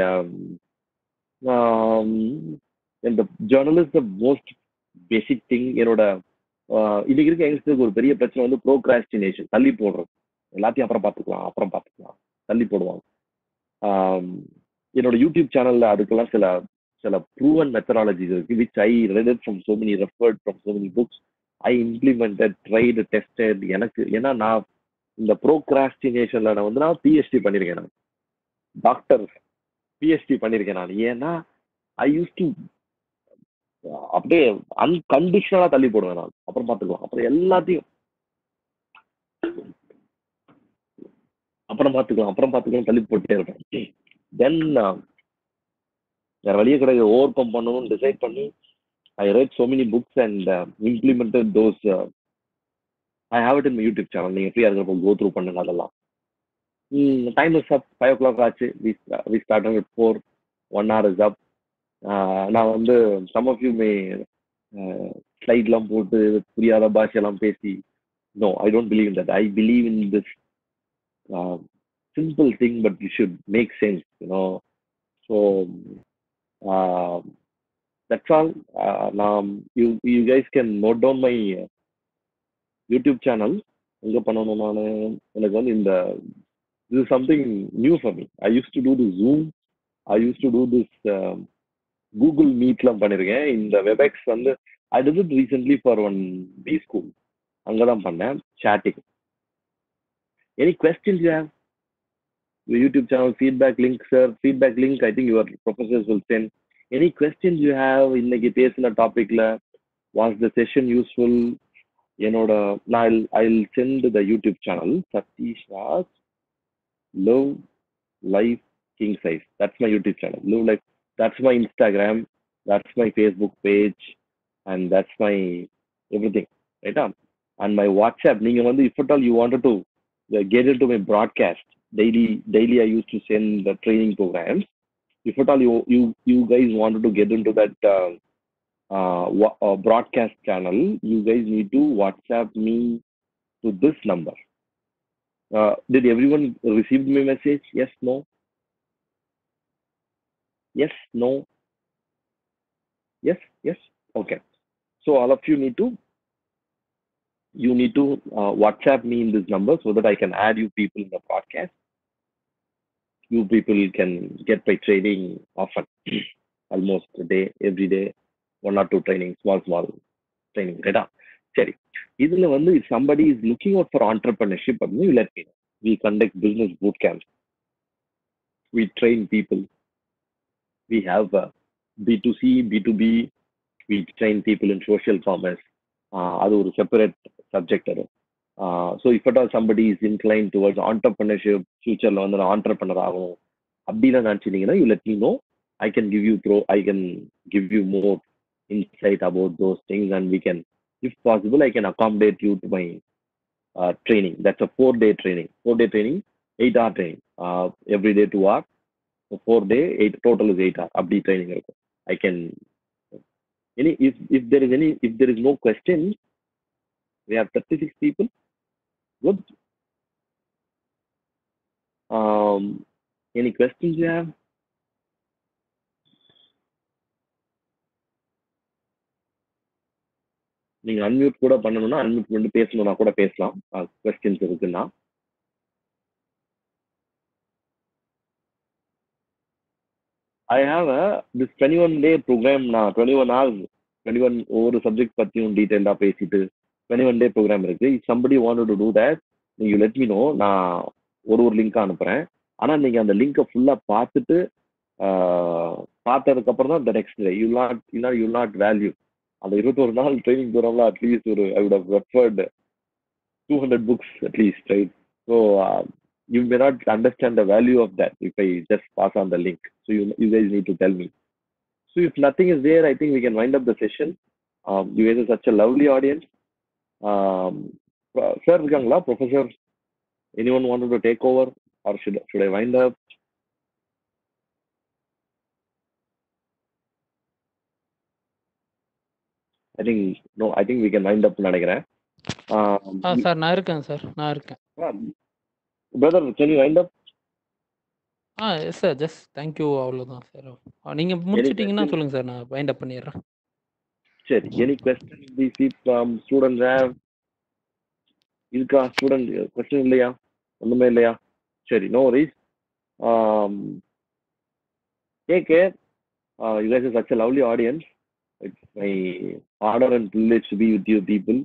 இந்த journalist the most basic thing என்னோட இன்னைக்கு இருக்க யங்ஸ்டருக்கு ஒரு பெரிய பிரச்சனை வந்து ப்ரோக்ராஸ்டினேஷன் தள்ளி போடுறது எல்லாத்தையும் அப்புறம் பார்த்துக்கலாம் அப்புறம் பார்த்துக்கலாம் தள்ளி போடுவாங்க என்னோட யூடியூப் சேனல்ல அதுக்கெல்லாம் சில சில ப்ரூவன் மெத்தடாலஜிஸ் இருக்கு which I readed from so many referred from so many books I implemented tried tested எனக்கு ஏன்னா நான் இந்த ப்ரோக்ராஸ்டினேஷன்ல நான் வந்து நான் பிஹெச்டி பண்ணியிருக்கேன் நான் டாக்டர் பிஹெச்டி பண்ணியிருக்கேன் நான் ஏன்னா ஐ யூஸ் டு அப்படியே அன்கண்டிஷனலா தள்ளி போடுவேன் நான் அப்புறம் பார்த்துக்கலாம் அப்புறம் எல்லாத்தையும் அப்புறம் பார்த்துக்கலாம் அப்புறம் பார்த்துக்கலாம் தள்ளி போட்டுட்டே இருப்பேன் தென் வேற வழியே கிடையாது ஓவர் கம் பண்ணணும்னு டிசைட் பண்ணி I write so many books and implemented those I have it in YouTube channel நீங்கள் ஃப்ரீயாக இருக்கிறப்போ கோ த்ரூ பண்ணுங்க அதெல்லாம் time is up five o'clock ஆச்சு we start with four one hour is up நான் வந்து some of you may ஸ்லைட்லாம் போட்டு புரியாத பாஷையெல்லாம் பேசி no I don't believe in that I believe in this simple thing, but you should make sense, you know. So uh, that's all. Uh, now you you guys can note down my uh, YouTube channel. எங்க பண்ணணும் நான் எனக்கு வந்து இந்த this is something new for me. I used to do the Zoom. I used to do this um, Google Meetலாம் பண்ணிருக்கேன் இந்த Webex வந்து I did it recently for one B school அங்கே தான் பண்ணேன் chatting. Any questions you have? your YouTube channel feedback link, sir. Feedback link, I think your professors will send. Any questions you have இன்னைக்கு பேசின டாபிக்ல was the session useful என்னோட நான் I'll send the YouTube channel Satish Raj love life king size that's my YouTube channel love life that's my Instagram that's my Facebook page and that's my everything right and my WhatsApp நீங்க வந்து if at all you wanted to get into my broadcast daily daily i used to send the training programs if at all you you you guys wanted to get into that uh, uh, wa- uh, broadcast channel you guys need to whatsapp me to this number uh, did everyone receive my message yes no yes no yes yes okay so all of you need to you need to uh, WhatsApp me in this number so that I can add you people in the podcast. You people can get my training often, almost a day, every day, one or two training, small, small training. Right? சரி இதுல வந்து if somebody is looking out for entrepreneurship அப்படின்னு you let me know. We conduct business boot camps. We train people. We have uh, B2C, B2B. We train people in social commerce. Uh, அது ஒரு separate subject அது so if at all somebody is incline towards entrepreneurship ஃபியூச்சரில் வந்து நான் entrepreneur ஆகணும் அப்படிலாம் நினச்சிங்கன்னா you let me know I can give you through I can give you more insight about those things and we can if possible I can accommodate you to my training that's a four day training four day training eight hour training every day two hour four day eight total is eight hour அப்படி training இருக்கும் I can any if if there is any if there is no question we have 36 people good um any questions you have நீங்க unmute கூட பண்ணணும்னா unmute பண்ணி பேசணும்னா கூட பேசலாம் questions இருக்குன்னா I have a this twenty one day programme நான் twenty one hours twenty one ஒவ்வொரு சப்ஜெக்ட் பற்றியும் டீட்டெயிலாக பேசிட்டு டுவெண்ட்டி ஒன் டே ப்ரோக்ராம் இருக்கு if somebody want to do that நீங்கள் லெட் மீ நோ நான் ஒரு ஒரு லிங்காக அனுப்புகிறேன் ஆனால் நீங்கள் அந்த லிங்கை ஃபுல்லாக பார்த்துட்டு பார்த்ததுக்கப்புறம் தான் the next day you not இல்லா யூ நாட் வேல்யூ அந்த இருபத்தொரு நாள் ட்ரைனிங் போகிறோம்ல அட்லீஸ்ட் ஒரு I would have referred two hundred books at least right so you may not understand the value of that if I just pass on the link. So you you guys need to tell me. So if nothing is there, I think we can wind up the session. Um, you guys are such a lovely audience. Um, sir, Gangla, Professor, anyone wanted to take over or should should I wind up? I think no. I think we can wind up நினைக்கிறேன். Um, ஆ sir நான் இருக்கேன் sir நான் இருக்கேன் brother, can you wind up? Ah yes sir just thank you அவ்வளோதான் sir நீங்கள் முடிச்சிட்டிங்கன்னா சொல்லுங்கள் சார் நான் வைண்ட் அப் பண்ணிடுறேன் சரி any question the from student have இருக்கா ஸ்டூடெண்ட் கொஸ்டின் இல்லையா ஒன்றுமே இல்லையா சரி no worries take care you guys are such a lovely audience it's my ஆர்டர் and privilege to be with you people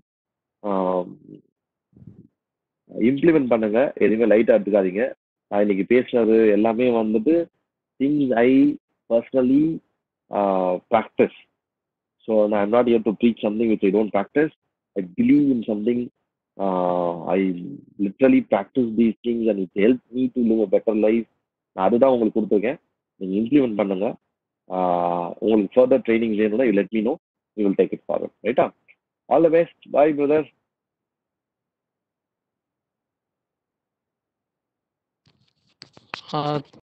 implement பண்ணுங்க எதுவுமே லைட்டாக எடுத்துக்காதீங்க நான் இன்னைக்கு பேசுனது எல்லாமே வந்துட்டு things I personally practice so நான் not here to preach something which I don't practice I believe in something I literally practice these things and it help me to live a better life நான் அதுதான் உங்களுக்கு கொடுத்துருக்கேன் நீங்கள் implement பண்ணுங்க ah உங்களுக்கு further training வேணும்னா you let me know you will take it forward ரைட்டா all the best bye brother ah